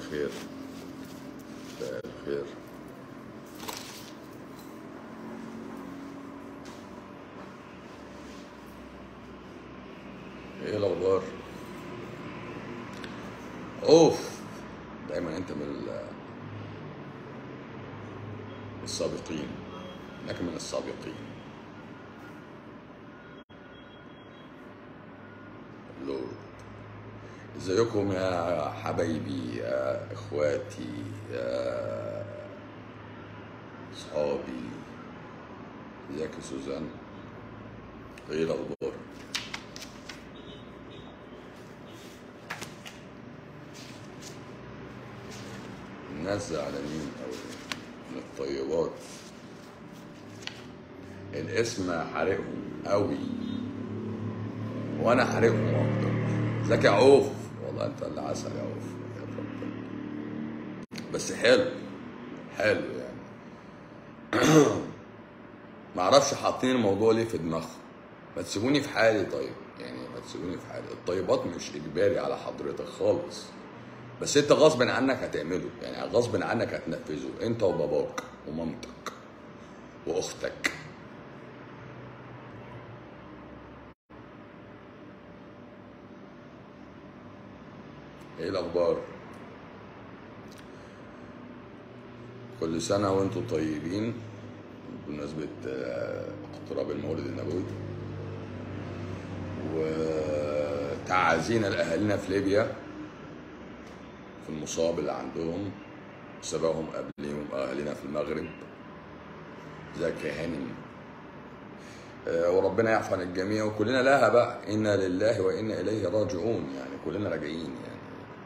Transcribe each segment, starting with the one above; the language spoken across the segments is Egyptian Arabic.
الخير مساء الخير ايه الاخبار اوف دايما انت من ال- السابقين انك من السابقين لورد ازيكم يا حبايبي يا اخواتي يا صحابي ازيك يا سوزان ايه الاخبار الناس زعلانين قوي من الطيبات الاسم حارقهم قوي وانا حارقهم اكتر ازيك يا عوف والله انت اللي عسل يا عوف يا ربنا بس حلو حلو يعني معرفش حاطين الموضوع ليه في دماغهم ما تسيبوني في حالي طيب يعني ما تسيبوني في حالي الطيبات مش اجباري على حضرتك خالص بس انت غصب عنك هتعمله يعني غصب عنك هتنفذه انت وباباك ومامتك واختك ايه الاخبار كل سنه وانتم طيبين بمناسبه آه، اقتراب المولد النبوي وتعازينا لاهالينا في ليبيا في المصاب اللي عندهم سبقهم قبلهم اهالينا في المغرب ازيك يا هانم آه، وربنا يعفو عن الجميع وكلنا لها بقى انا لله وانا اليه راجعون يعني كلنا راجعين يعني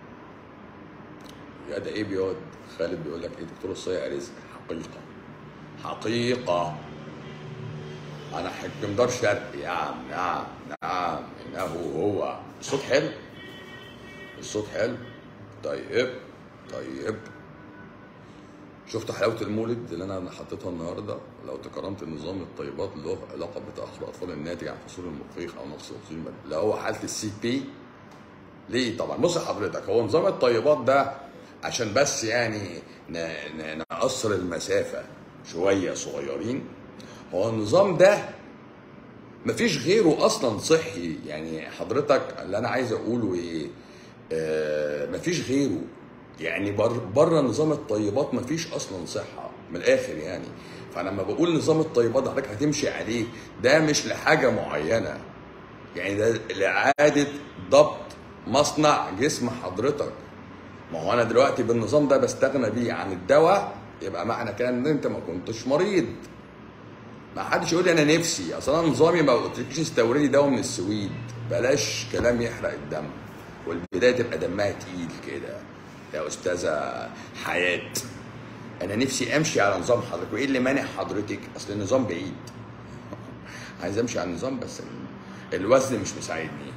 يا ده ايه بيقعد خالد بيقول لك ايه دكتور الصيا رزق حقيقه حقيقه انا حكم دار شرقي نعم نعم نعم انه هو الصوت حلو الصوت حلو طيب طيب شفت حلاوه المولد اللي انا حطيتها النهارده لو تكرمت نظام الطيبات له علاقه بتاخر الاطفال الناتج عن فصول المخيخ او نقص اكسجين البدن اللي هو حاله السي بي ليه طبعا بص حضرتك هو نظام الطيبات ده عشان بس يعني ن- ن- نقصر المسافه شويه صغيرين هو النظام ده مفيش غيره اصلا صحي يعني حضرتك اللي انا عايز اقوله ايه آه مفيش غيره يعني بر بره نظام الطيبات مفيش اصلا صحه من الاخر يعني فلما بقول نظام الطيبات حضرتك هتمشي عليه ده مش لحاجه معينه يعني ده لاعاده ضبط مصنع جسم حضرتك ما هو انا دلوقتي بالنظام ده بستغنى بيه عن الدواء يبقى معنى كده ان انت ما كنتش مريض ما حدش يقول لي انا نفسي اصل انا نظامي ما قلتلكيش استوردي دواء من السويد بلاش كلام يحرق الدم والبدايه تبقى دمها تقيل كده يا استاذه حياه انا نفسي امشي على نظام حضرتك وايه اللي مانع حضرتك اصل النظام بعيد عايز امشي على النظام بس الوزن مش مساعدني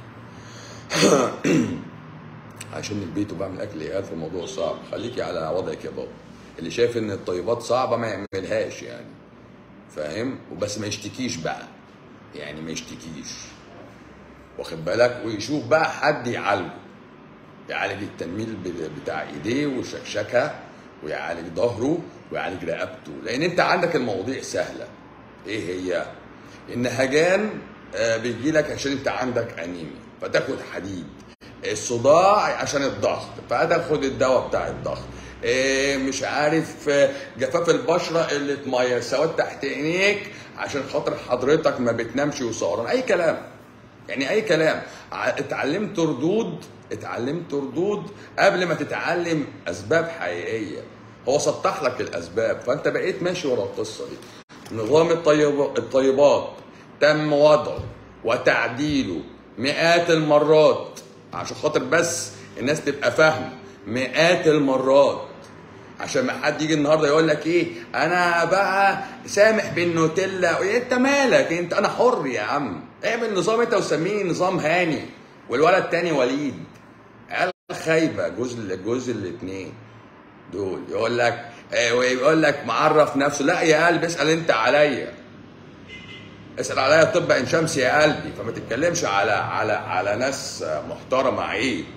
عشان البيت وبعمل اكل عيال في الموضوع صعب خليكي على وضعك يا بابا اللي شايف ان الطيبات صعبه ما يعملهاش يعني فاهم وبس ما يشتكيش بقى يعني ما يشتكيش واخد بالك ويشوف بقى حد يعالجه يعالج التنميل ب- بتاع ايديه والشكشكه ويعالج ظهره ويعالج رقبته لان انت عندك المواضيع سهله ايه هي النهجان آه، بيجي لك عشان انت عندك انيميا فتاخد حديد الصداع عشان الضغط فتاخد الدواء بتاع الضغط إيه مش عارف آه، جفاف البشره قله ميه سواد تحت عينيك عشان خاطر حضرتك ما بتنامش وسهران اي كلام يعني اي كلام ع- اتعلمت ردود اتعلمت ردود قبل ما تتعلم اسباب حقيقيه هو سطح لك الاسباب فانت بقيت ماشي ورا القصه دي نظام الطيب الطيبات تم وضعه وتعديله مئات المرات عشان خاطر بس الناس تبقى فاهمه مئات المرات عشان ما حد يجي النهارده يقول لك ايه انا بقى سامح بالنوتيلا إيه انت مالك انت انا حر يا عم اعمل نظام انت وسميه نظام هاني والولد التاني وليد عيال خايبه جوز جوز الاثنين دول يقول لك إيه ويقول لك معرف نفسه لا يا قلبي اسال انت عليا اسال عليا طب عين شمس يا قلبي فما تتكلمش على على على ناس محترمه عيب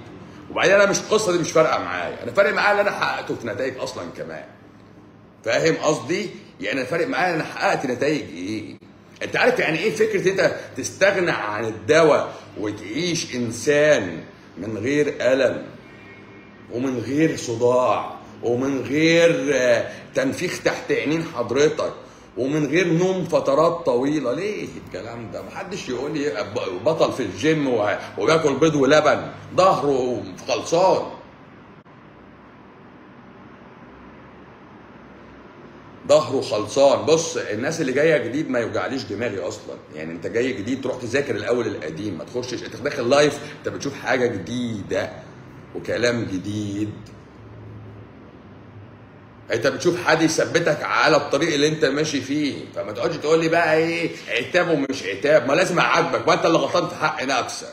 وبعدين انا مش القصه دي مش فارقه معايا انا فارق معايا اللي انا حققته في نتائج اصلا كمان فاهم قصدي يعني انا فارق معايا انا حققت نتائج ايه انت عارف يعني ايه فكره انت تستغنى عن الدواء وتعيش انسان من غير الم ومن غير صداع ومن غير آه، تنفيخ تحت عينين حضرتك ومن غير نوم فترات طويله ليه الكلام ده محدش يقول لي بطل في الجيم و- وبياكل بيض ولبن ظهره خلصان ظهره خلصان بص الناس اللي جايه جديد ما يوجعليش دماغي اصلا يعني انت جاي جديد تروح تذاكر الاول القديم ما تخشش انت داخل لايف انت بتشوف حاجه جديده وكلام جديد انت بتشوف حد يثبتك على الطريق اللي انت ماشي فيه فما تقعدش تقول لي بقى ايه عتاب ومش عتاب ما لازم اعاتبك ما انت اللي غلطان في حق نفسك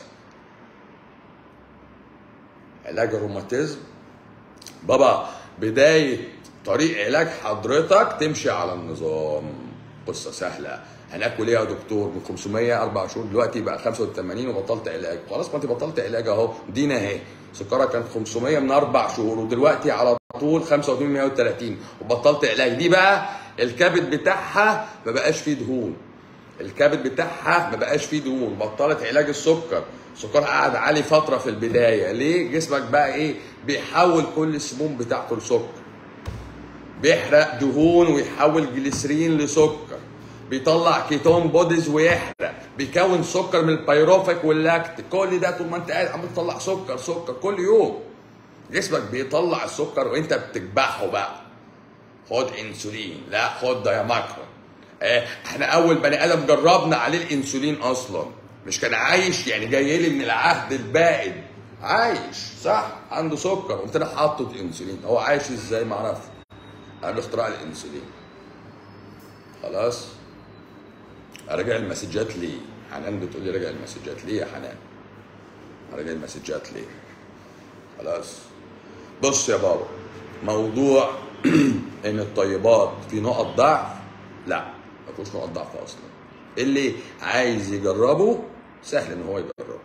علاج الروماتيزم بابا بداية طريق علاج حضرتك تمشي على النظام قصة سهلة هناكل ايه يا دكتور من 500 اربع شهور دلوقتي بقى 85 وبطلت علاج خلاص ما انت بطلت علاج اهو دينا اهي سكرها كان 500 من اربع شهور ودلوقتي على طول 85 130 وبطلت علاج دي بقى الكبد بتاعها ما بقاش فيه دهون الكبد بتاعها ما بقاش فيه دهون بطلت علاج السكر السكر قعد عالي فتره في البدايه ليه جسمك بقى ايه بيحول كل السموم بتاعته لسكر بيحرق دهون ويحول جليسرين لسكر بيطلع كيتون بوديز ويحرق بيكون سكر من البيروفيك واللاكت كل ده طول ما انت قاعد عمال تطلع سكر سكر كل يوم جسمك بيطلع السكر وانت بتكبحه بقى خد انسولين لا خد ده يا ماكرون اه احنا اول بني ادم جربنا عليه الانسولين اصلا مش كان عايش يعني جاي لي من العهد البائد عايش صح عنده سكر قمت انا حاطه انسولين هو عايش ازاي ما اعرفش قبل اختراع الانسولين خلاص راجع المسجات ليه حنان بتقول لي راجع المسجات ليه يا حنان راجع المسجات ليه خلاص بص يا بابا موضوع ان الطيبات في نقط ضعف لا ما فيهوش نقط ضعف اصلا اللي عايز يجربه سهل ان هو يجربه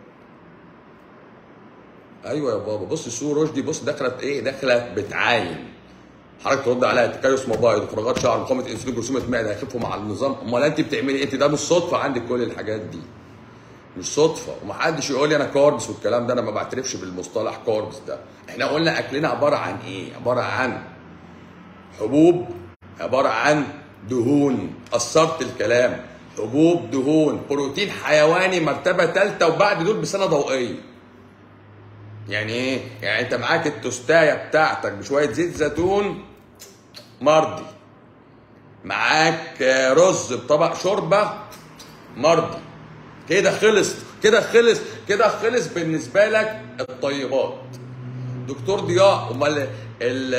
ايوه يا بابا بص سو رشدي بص داخله ايه داخله بتعاين حضرتك ترد عليها تكيس مبايض وفراغات شعر وقامه انسولين جرثومه معده هيخفوا مع النظام امال انت بتعملي ايه انت ده مش صدفه عندك كل الحاجات دي مش صدفه ومحدش يقول لي انا كاربس والكلام ده انا ما بعترفش بالمصطلح كاربس ده احنا قلنا اكلنا عباره عن ايه عباره عن حبوب عباره عن دهون قصرت الكلام حبوب دهون بروتين حيواني مرتبه ثالثه وبعد دول بسنه ضوئيه يعني ايه يعني انت معاك التوستايه بتاعتك بشويه زيت زيتون مرضي معاك آه، رز بطبق شوربه مرضي كده خلص كده خلص كده خلص بالنسبه لك الطيبات دكتور ضياء امال ال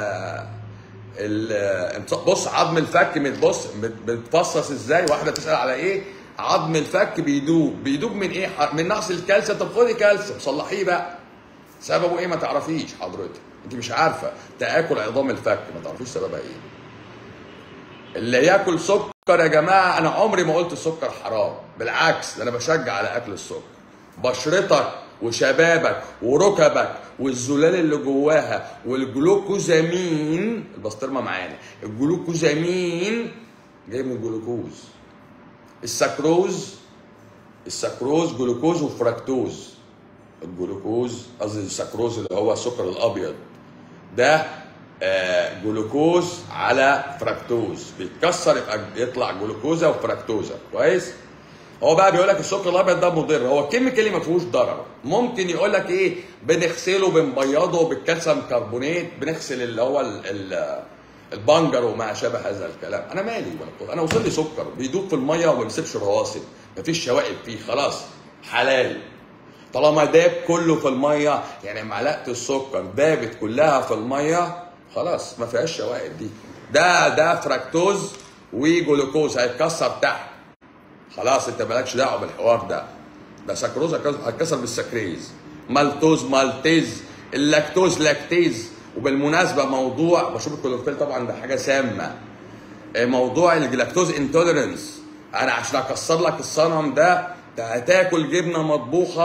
ال بص عظم الفك من بص بتفصص ازاي واحده تسال على ايه عظم الفك بيدوب بيدوب من ايه من نقص الكالسيوم طب خدي كالسيوم صلحيه بقى سببه ايه ما تعرفيش حضرتك انت مش عارفه تاكل عظام الفك ما تعرفيش سببها ايه اللي ياكل سكر يا جماعه انا عمري ما قلت السكر حرام بالعكس ده انا بشجع على اكل السكر بشرتك وشبابك وركبك والزلال اللي جواها والجلوكوزامين البسطرمه معانا الجلوكوزامين جاي من الجلوكوز السكروز السكروز جلوكوز وفراكتوز الجلوكوز قصدي السكروز اللي هو السكر الابيض ده آه، جلوكوز على فركتوز بيتكسر يبقى يطلع جلوكوزا وفركتوزا كويس هو بقى بيقول لك السكر الابيض ده مضر هو الكيميكالي ما فيهوش ضرر ممكن يقول لك ايه بنغسله بنبيضه بالكالسيوم كربونات بنغسل اللي هو ال ال البنجر وما شابه هذا الكلام انا مالي ولا انا وصل لي سكر بيدوب في الميه وما بيسيبش رواسب مفيش شوائب فيه خلاص حلال طالما داب كله في الميه يعني معلقه السكر دابت كلها في الميه خلاص ما فيهاش شوائب دي ده ده فركتوز وجلوكوز هيتكسر تحت خلاص انت مالكش دعوه بالحوار ده ده سكروز هيتكسر بالسكريز مالتوز مالتيز اللاكتوز لاكتيز وبالمناسبه موضوع بشوف الكلوروفيل طبعا ده حاجه سامه موضوع الجلاكتوز انتوليرنس انا عشان اكسر لك الصنم ده انت هتاكل جبنه مطبوخه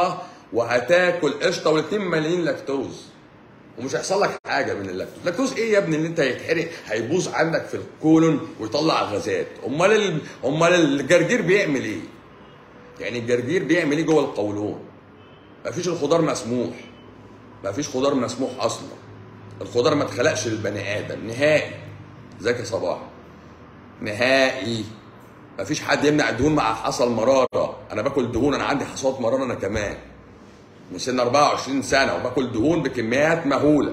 وهتاكل قشطه والاثنين مليانين لاكتوز ومش هيحصل لك حاجه من اللاكتوز اللاكتوز ايه يا ابني اللي انت هيتحرق هيبوظ عندك في الكولون ويطلع غازات امال ال... امال الجرجير بيعمل ايه يعني الجرجير بيعمل ايه جوه القولون مفيش الخضار مسموح مفيش خضار مسموح اصلا الخضار ما اتخلقش للبني ادم نهائي ازيك يا صباح نهائي مفيش حد يمنع الدهون مع حصل مراره انا باكل دهون انا عندي حصوات مراره انا كمان من سن 24 سنه وباكل دهون بكميات مهوله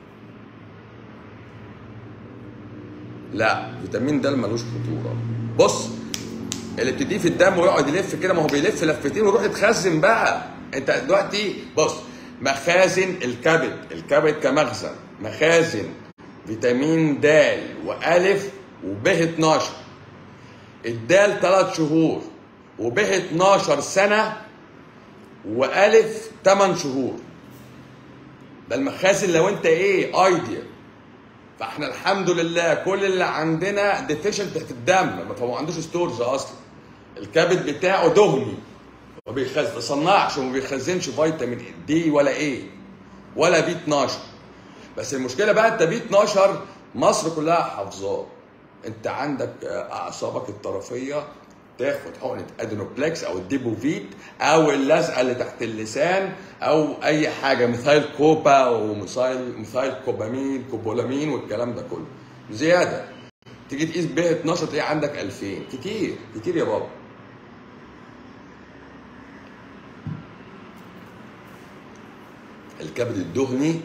لا فيتامين د ملوش خطوره بص اللي بتديه في الدم ويقعد يلف كده ما هو بيلف لفتين ويروح يتخزن بقى انت دلوقتي بص مخازن الكبد الكبد كمخزن مخازن فيتامين د والف وب 12 الدال 3 شهور وب 12 سنه والف 8 شهور ده المخازن لو انت ايه ايديال فاحنا الحمد لله كل اللي عندنا ديفيشنت في الدم فهو ما عندوش ستورز اصلا الكبد بتاعه دهني ما بيصنعش وما بيخزنش فيتامين دي ولا ايه ولا بي 12 بس المشكله بقى انت بي 12 مصر كلها حافظاه انت عندك اعصابك الطرفيه تاخد حقنه ادينوبلكس او الديبوفيت او اللزقه اللي تحت اللسان او اي حاجه مثايل كوبا ومثايل مثايل كوبامين كوبولامين والكلام ده كله زياده تيجي تقيس ب 12 تلاقي عندك 2000 كتير كتير يا بابا الكبد الدهني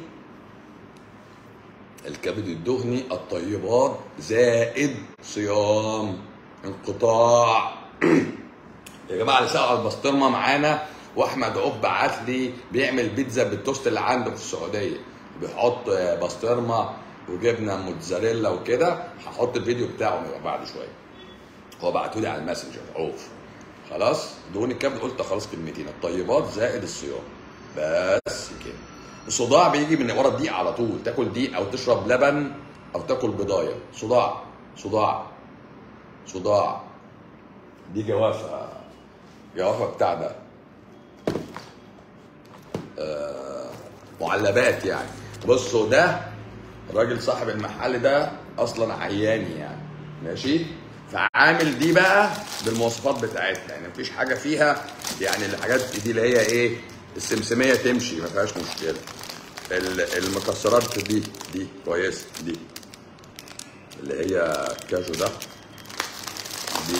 الكبد الدهني الطيبات زائد صيام انقطاع يا جماعه اللي سألوا على البسطرمه معانا واحمد عب بعت لي بيعمل بيتزا بالتوست اللي عنده في السعوديه بيحط بسطرمه وجبنه موتزاريلا وكده هحط الفيديو بتاعه بعد شويه هو بعته لي على الماسنجر اوف خلاص دهون الكبد قلت خلاص كلمتين الطيبات زائد الصيام بس كده الصداع بيجي من ورا الدقيق على طول تاكل دقيق او تشرب لبن او تاكل بضايه صداع صداع صداع دي جوافه جوافه بتاع ده آه معلبات يعني بصوا ده الراجل صاحب المحل ده اصلا عياني يعني ماشي فعامل دي بقى بالمواصفات بتاعتها يعني مفيش حاجه فيها يعني الحاجات دي اللي هي ايه السمسميه تمشي ما فيهاش مشكله المكسرات دي دي كويسه دي اللي هي كاجو ده دي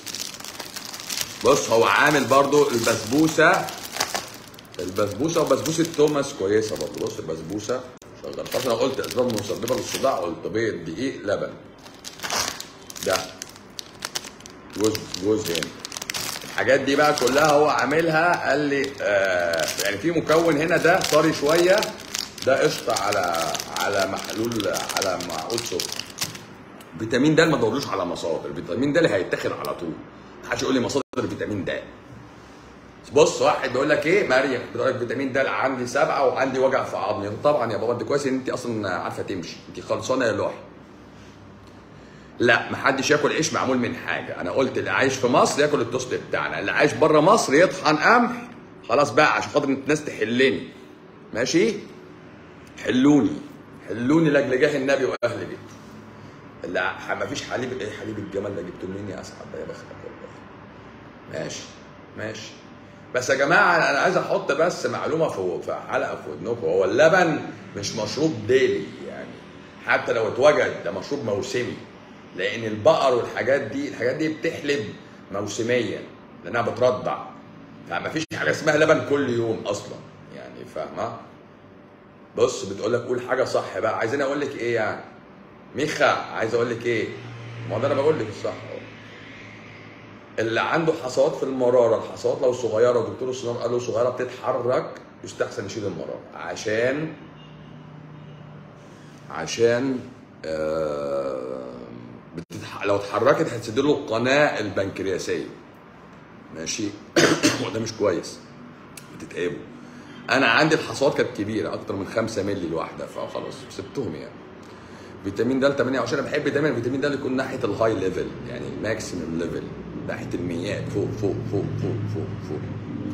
بص هو عامل برضو البسبوسه البسبوسه وبسبوسه توماس كويسه برضو بص البسبوسه شغال خلاص انا قلت اسباب مسببه للصداع قلت بيض دقيق لبن ده جوز جوز هنا الحاجات دي بقى كلها هو عاملها قال لي آه يعني في مكون هنا ده طري شويه ده قشطه على على محلول على معقود سكر فيتامين د ما تدورلوش على مصادر الفيتامين د اللي هيتاخد على طول محدش يقول لي مصادر فيتامين د بص واحد بيقول لك ايه مريم بتقول لك فيتامين د عندي سبعه وعندي وجع في عظمي طبعا يا بابا انت كويس ان انت اصلا عارفه تمشي انت خلصانه يا لوحي لا محدش ياكل عيش معمول من حاجه انا قلت اللي عايش في مصر ياكل التوست بتاعنا اللي عايش بره مصر يطحن قمح خلاص بقى عشان خاطر الناس تحلني ماشي حلوني حلوني لاجل جاه النبي واهل بيته اللي ما فيش حليب ايه حليب الجمل ده جبته منين يا اسعد يا بختك والله ماشي ماشي بس يا جماعه انا عايز احط بس معلومه في في حلقه في ودنكم هو اللبن مش مشروب ديلي يعني حتى لو اتوجد ده مشروب موسمي لان البقر والحاجات دي الحاجات دي بتحلب موسميا لانها بترضع فما فيش حاجه اسمها لبن كل يوم اصلا يعني فاهمه بص بتقول لك قول حاجه صح بقى عايزين اقول لك ايه يعني ميخا عايز اقول لك ايه ما ده انا بقول لك الصح اهو اللي عنده حصوات في المراره الحصوات لو صغيره دكتور السنان قال له صغيره بتتحرك يستحسن يشيل المراره عشان عشان آه بتتح... لو اتحركت هتسد له القناه البنكرياسيه ماشي وده مش كويس بتتعبه انا عندي الحصوات كانت كبيره اكتر من 5 مللي الواحده فخلاص سبتهم يعني فيتامين د 28 انا بحب دايما الفيتامين د يكون ناحيه الهاي ليفل يعني الماكسيمم ليفل ناحيه الميات فوق فوق فوق فوق فوق فوق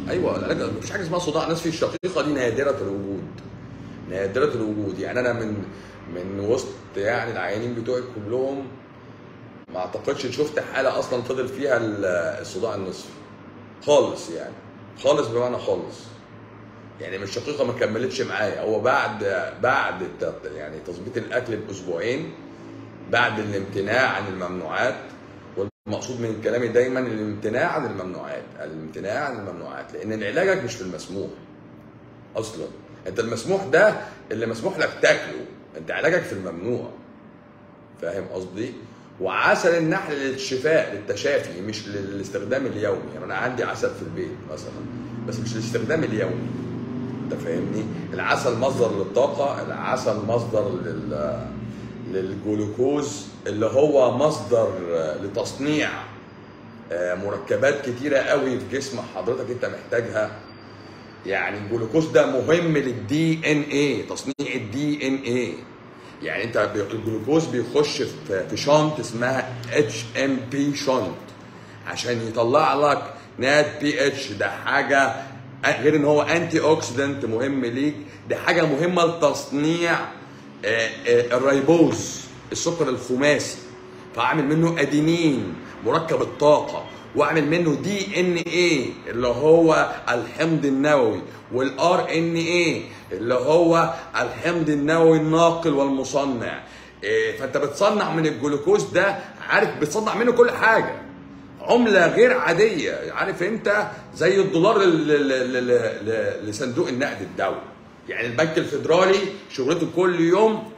ايوه العلاج مفيش حاجه اسمها صداع نصفي الشقيقه دي نادره الوجود نادره الوجود يعني انا من من وسط يعني العيانين بتوعي كلهم ما اعتقدش شفت حاله اصلا فضل فيها ال- الصداع النصفي خالص يعني خالص بمعنى خالص يعني مش شقيقه ما كملتش معايا هو بعد بعد الت- يعني تظبيط الاكل باسبوعين بعد الامتناع عن الممنوعات والمقصود من كلامي دايما الامتناع عن الممنوعات الامتناع عن الممنوعات لان علاجك مش في المسموح اصلا انت المسموح ده اللي مسموح لك تاكله انت علاجك في الممنوع فاهم قصدي وعسل النحل للشفاء للتشافي مش للاستخدام اليومي يعني انا عندي عسل في البيت مثلا بس مش للاستخدام اليومي انت فاهمني العسل مصدر للطاقه العسل مصدر لل للجلوكوز اللي هو مصدر لتصنيع آه، مركبات كتيره قوي في جسم حضرتك انت محتاجها يعني الجلوكوز ده مهم للدي ان اي تصنيع الدي ان اي يعني انت بي- الجلوكوز بيخش في في شنط اسمها اتش ام بي شنط عشان يطلع لك نات بي اتش ده حاجه غير ان هو انتي اوكسيدنت مهم ليك ده حاجه مهمه لتصنيع آه، آه، الريبوز السكر الخماسي فاعمل منه ادينين مركب الطاقه واعمل منه دي ان ايه اللي هو الحمض النووي والار ان ايه اللي هو الحمض النووي الناقل والمصنع إيه فانت بتصنع من الجلوكوز ده عارف بتصنع منه كل حاجه عمله غير عاديه عارف انت زي الدولار ل- ل- ل- ل- لصندوق النقد الدولي يعني البنك الفيدرالي شغلته كل يوم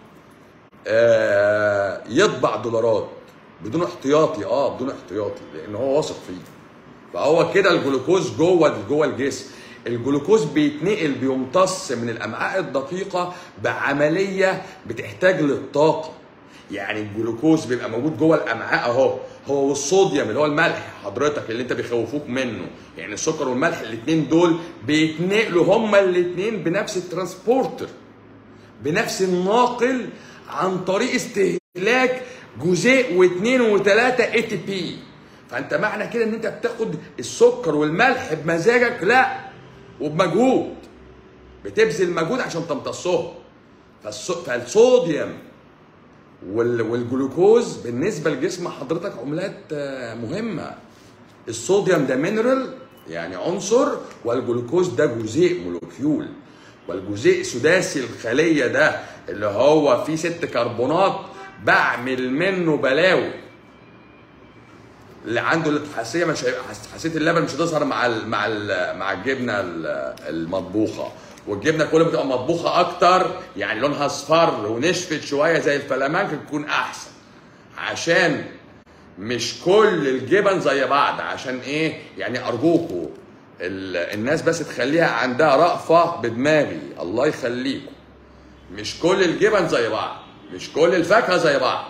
آه، يطبع دولارات بدون احتياطي اه بدون احتياطي لان هو واثق فيه فهو كده الجلوكوز جوه جوه الجسم الجلوكوز بيتنقل بيمتص من الامعاء الدقيقه بعمليه بتحتاج للطاقه يعني الجلوكوز بيبقى موجود جوه الامعاء اهو هو والصوديوم اللي هو الملح حضرتك اللي انت بيخوفوك منه يعني السكر والملح الاثنين دول بيتنقلوا هما الاثنين بنفس الترانسبورتر بنفس الناقل عن طريق استهلاك جزيء واثنين وثلاثة اي تي بي فانت معنى كده ان انت بتاخد السكر والملح بمزاجك لا وبمجهود بتبذل مجهود عشان تمتصهم فالص- فالصوديوم وال- والجلوكوز بالنسبه لجسم حضرتك عملات آه، مهمه الصوديوم ده مينرال يعني عنصر والجلوكوز ده جزيء مولكيول والجزيء سداسي الخليه ده اللي هو فيه ست كربونات بعمل منه بلاوي اللي عنده الحساسيه مش هيبقى حس- حساسيه اللبن مش هتظهر مع ال مع ال مع الجبنه ال- المطبوخه والجبنه كل ما تبقى مطبوخه اكتر يعني لونها اصفر ونشفت شويه زي الفلامنك تكون احسن عشان مش كل الجبن زي بعض عشان ايه يعني ارجوكوا ال- الناس بس تخليها عندها رأفة بدماغي الله يخليكم مش كل الجبن زي بعض مش كل الفاكهه زي بعض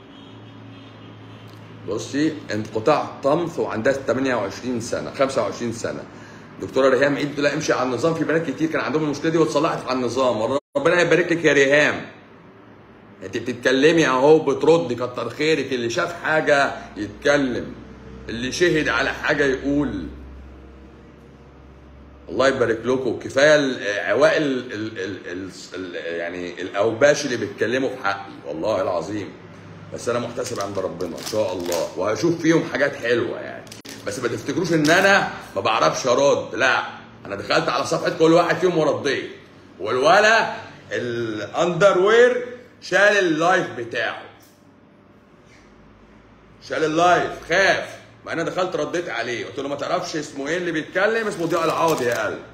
بصي انقطاع طمث وعندها 28 سنه 25 سنه دكتوره ريهام عيد بتقول لها امشي على النظام في بنات كتير كان عندهم المشكله دي واتصلحت على النظام ربنا يبارك لك يا ريهام انت بتتكلمي اهو بتردي كتر خيرك اللي شاف حاجه يتكلم اللي شهد على حاجه يقول الله يبارك لكم كفايه العوائل ال ال ال ال ال يعني الاوباش اللي بيتكلموا في حقي والله العظيم بس انا محتسب عند ربنا ان شاء الله وهشوف فيهم حاجات حلوه يعني بس ما تفتكروش ان انا ما بعرفش ارد لا انا دخلت على صفحه كل واحد فيهم ورديت والولا الاندروير شال اللايف بتاعه شال اللايف خاف ما انا دخلت رديت عليه قلت له ما تعرفش اسمه ايه اللي بيتكلم اسمه ضياء العوضي يا قلب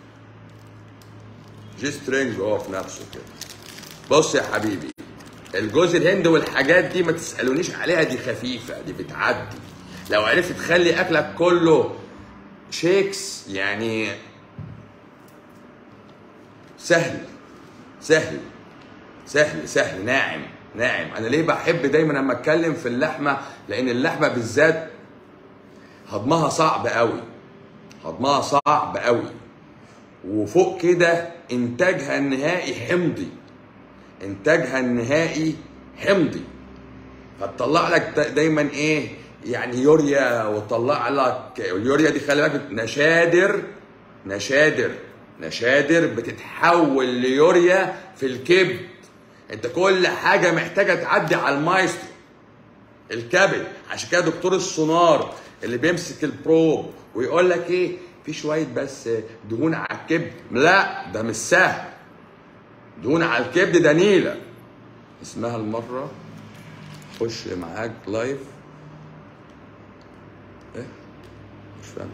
جي سترينج هو في نفسه كده بص يا حبيبي الجوز الهند والحاجات دي ما تسالونيش عليها دي خفيفه دي بتعدي لو عرفت تخلي اكلك كله شيكس يعني سهل سهل سهل سهل ناعم ناعم انا ليه بحب دايما لما اتكلم في اللحمه لان اللحمه بالذات هضمها صعب قوي هضمها صعب قوي وفوق كده انتاجها النهائي حمضي انتاجها النهائي حمضي فتطلع لك دا- دايما ايه يعني يوريا وتطلع لك اليوريا دي خلي بالك نشادر نشادر نشادر بتتحول ليوريا في الكبد انت كل حاجه محتاجه تعدي على المايسترو الكبد عشان كده دكتور السونار اللي بيمسك البروب ويقول لك ايه في شويه بس دهون على الكبد لا ده مش سهل دهون على الكبد ده نيله اسمها المره خش معاك لايف ايه مش فاهم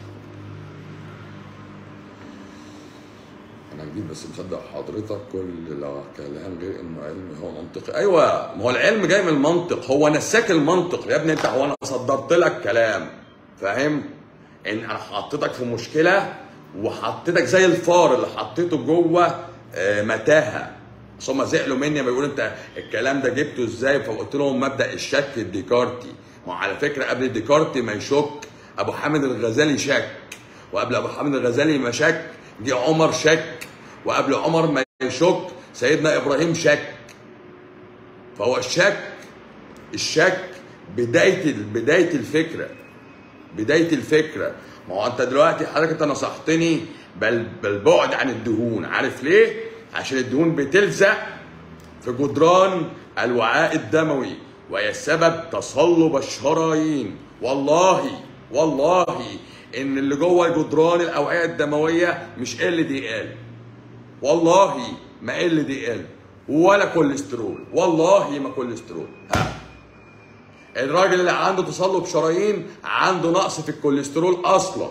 انا جديد بس مصدق حضرتك كل لا كلام غير انه علم هو منطقي ايوه ما هو العلم جاي من المنطق هو نساك المنطق يا ابني انت هو انا صدرت لك كلام فاهم ان انا حطيتك في مشكله وحطيتك زي الفار اللي حطيته جوه آه، متاهه بس هم زعلوا مني لما بيقولوا انت الكلام ده جبته ازاي فقلت لهم مبدا الشك الديكارتي ما هو على فكره قبل ديكارتي ما يشك ابو حامد الغزالي شك وقبل ابو حامد الغزالي ما شك دي عمر شك وقبل عمر ما يشك سيدنا ابراهيم شك فهو الشك الشك بدايه بدايه الفكره بدايه الفكره ما هو انت دلوقتي حضرتك انت نصحتني بل بالبعد عن الدهون عارف ليه عشان الدهون بتلزق في جدران الوعاء الدموي وهي سبب تصلب الشرايين والله والله ان اللي جوه جدران الاوعيه الدمويه مش ال دي ال والله ما ال دي ال ولا كوليسترول والله ما كوليسترول ها الراجل اللي عنده تصلب شرايين عنده نقص في الكوليسترول اصلا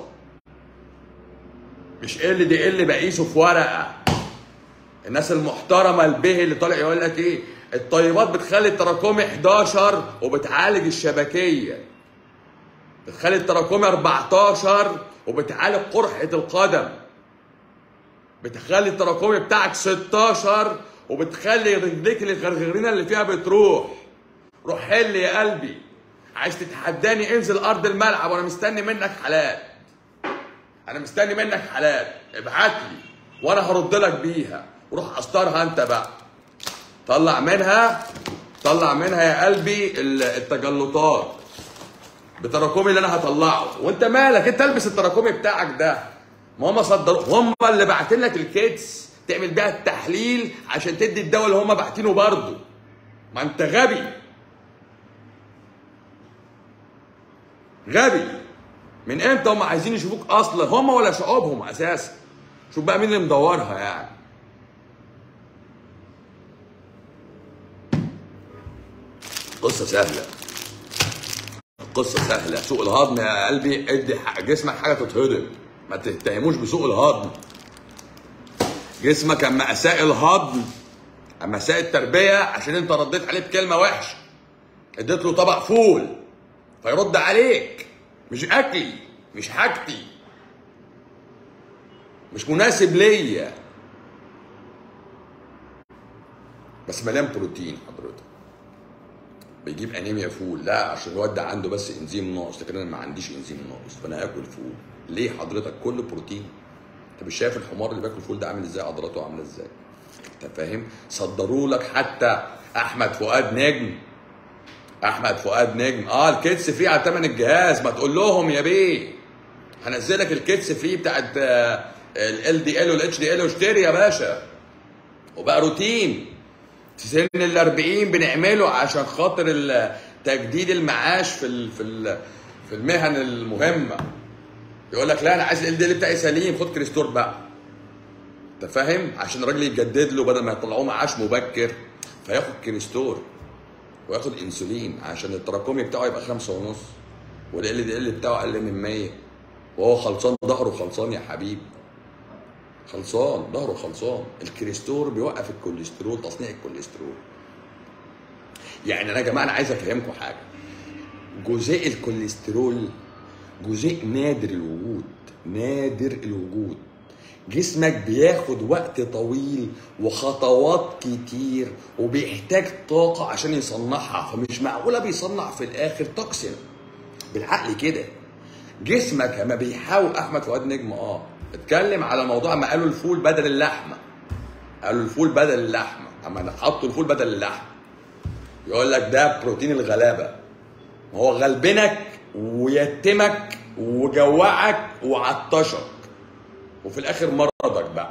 مش ال دي ال بقيسه في ورقه الناس المحترمه البه اللي طالع يقول لك ايه الطيبات بتخلي التراكمي 11 وبتعالج الشبكيه بتخلي التراكمي 14 وبتعالج قرحه القدم بتخلي التراكمي بتاعك 16 وبتخلي رجليك الغرغرينه اللي فيها بتروح روح حل يا قلبي عايز تتحداني انزل ارض الملعب وانا مستني منك حالات انا مستني منك حالات ابعت لي وانا هرد لك بيها وروح استرها انت بقى طلع منها طلع منها يا قلبي ال- التجلطات بتراكمي اللي انا هطلعه وانت مالك انت البس التراكمي بتاعك ده ما هم صدروا هم اللي باعتين لك الكيتس تعمل بيها التحليل عشان تدي الدواء اللي هم باعتينه برضه ما انت غبي غبي من امتى هم عايزين يشوفوك اصلا هم ولا شعوبهم اساسا شوف بقى مين اللي مدورها يعني قصه سهله قصه سهله سوء الهضم يا قلبي ادي حق جسمك حاجه تتهضم ما تتهموش بسوء الهضم جسمك اما اساء الهضم اما اساء التربيه عشان انت رديت عليه بكلمه وحشه اديت له طبق فول فيرد عليك مش اكلي مش حاجتي مش مناسب ليا بس مليان بروتين حضرتك بيجيب انيميا فول لا عشان الواد ده عنده بس انزيم ناقص لكن انا ما عنديش انزيم ناقص فانا اكل فول ليه حضرتك كله بروتين انت مش شايف الحمار اللي بياكل فول ده عامل ازاي عضلاته عامله ازاي انت فاهم صدروا لك حتى احمد فؤاد نجم احمد فؤاد نجم اه الكيتس فري على ثمن الجهاز ما تقول لهم يا بيه هنزل لك الكيتس فري بتاعت ال دي ال والاتش دي ال واشتري يا باشا وبقى روتين في سن ال 40 بنعمله عشان خاطر ال- تجديد المعاش في ال في ال في المهن المهمه يقول لك لا انا عايز ال دي ال بتاعي سليم خد كريستور بقى انت فاهم عشان الراجل يجدد له بدل ما يطلعوه معاش مبكر فياخد كريستور وياخد انسولين عشان التراكمي بتاعه يبقى خمسة ونص والال دي ال بتاعه اقل من 100 وهو خلصان ظهره خلصان يا حبيبي خلصان ظهره خلصان الكريستور بيوقف الكوليسترول تصنيع الكوليسترول يعني انا يا جماعه انا عايز افهمكم حاجه جزيء الكوليسترول جزيء نادر الوجود نادر الوجود جسمك بياخد وقت طويل وخطوات كتير وبيحتاج طاقة عشان يصنعها فمش معقولة بيصنع في الآخر توكسين بالعقل كده جسمك لما بيحاول أحمد فؤاد نجم اه اتكلم على موضوع ما قالوا الفول بدل اللحمة قالوا الفول بدل اللحمة اما حطوا الفول بدل اللحمة يقول لك ده بروتين الغلابة ما هو غلبنك ويتمك وجوعك وعطشك وفي الاخر مرضك بقى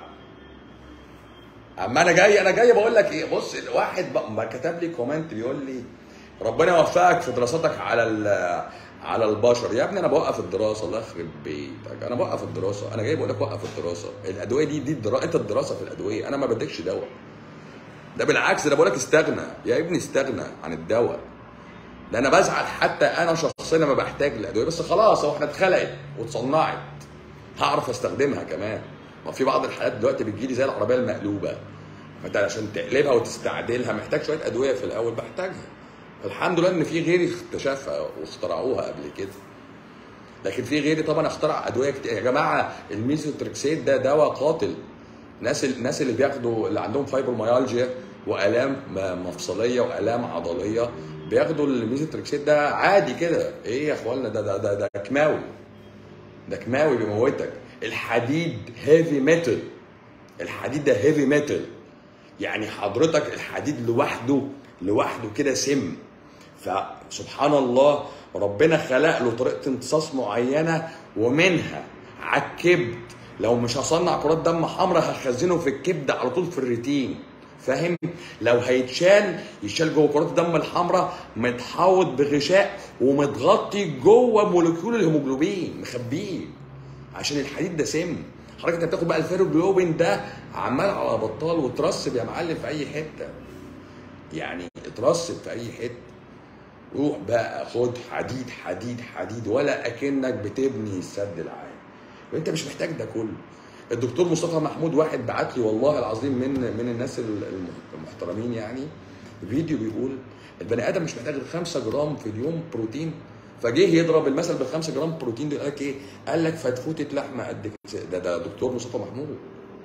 اما انا جاي انا جاي بقول لك ايه بص الواحد بقى ما كتب لي كومنت بيقول لي ربنا يوفقك في دراستك على ال- على البشر يا ابني انا بوقف الدراسه الله يخرب بيتك انا بوقف الدراسه انا جاي بقول لك وقف الدراسه الادويه دي دي الدرا... انت الدراسه في الادويه انا ما بديكش دواء ده بالعكس ده بقول لك استغنى يا ابني استغنى عن الدواء ده انا بزعل حتى انا شخصيا لما بحتاج الادويه بس خلاص هو احنا اتخلقت واتصنعت هعرف استخدمها كمان ما في بعض الحالات دلوقتي بتجيلي زي العربيه المقلوبه فانت عشان تقلبها وتستعدلها محتاج شويه ادويه في الاول بحتاجها الحمد لله ان في غيري اكتشفها واخترعوها قبل كده لكن في غيري طبعا اخترع ادويه كتير يا جماعه الميزوتريكسيت ده دواء قاتل الناس الناس اللي بياخدوا اللي عندهم فايبروميالجيا والام م- مفصليه والام عضليه بياخدوا الميزوتريكسيت ده عادي كده ايه يا اخوانا ده ده ده, ده كيماوي ده كيماوي بيموتك الحديد هيفي ميتال الحديد ده هيفي ميتال يعني حضرتك الحديد لوحده لوحده كده سم فسبحان الله ربنا خلق له طريقه امتصاص معينه ومنها على الكبد لو مش هصنع كرات دم حمراء هخزنه في الكبد على طول في الريتين فاهم لو هيتشال يشال جوه كرات الدم الحمراء متحوط بغشاء ومتغطي جوه مولكيول الهيموجلوبين مخبيه عشان الحديد ده سم حضرتك انت بتاخد بقى الفيروجلوبين ده عمال على بطال وترسب يا معلم في اي حته يعني اترسب في اي حته روح بقى خد حديد حديد حديد ولا اكنك بتبني السد العالي وانت مش محتاج ده كله الدكتور مصطفى محمود واحد بعت لي والله العظيم من من الناس المحترمين يعني فيديو بيقول البني ادم مش محتاج غير 5 جرام في اليوم بروتين فجه يضرب المثل بال 5 جرام بروتين دول قال لك ايه؟ قال لك فتفوته لحمه قد كده ده ده دكتور مصطفى محمود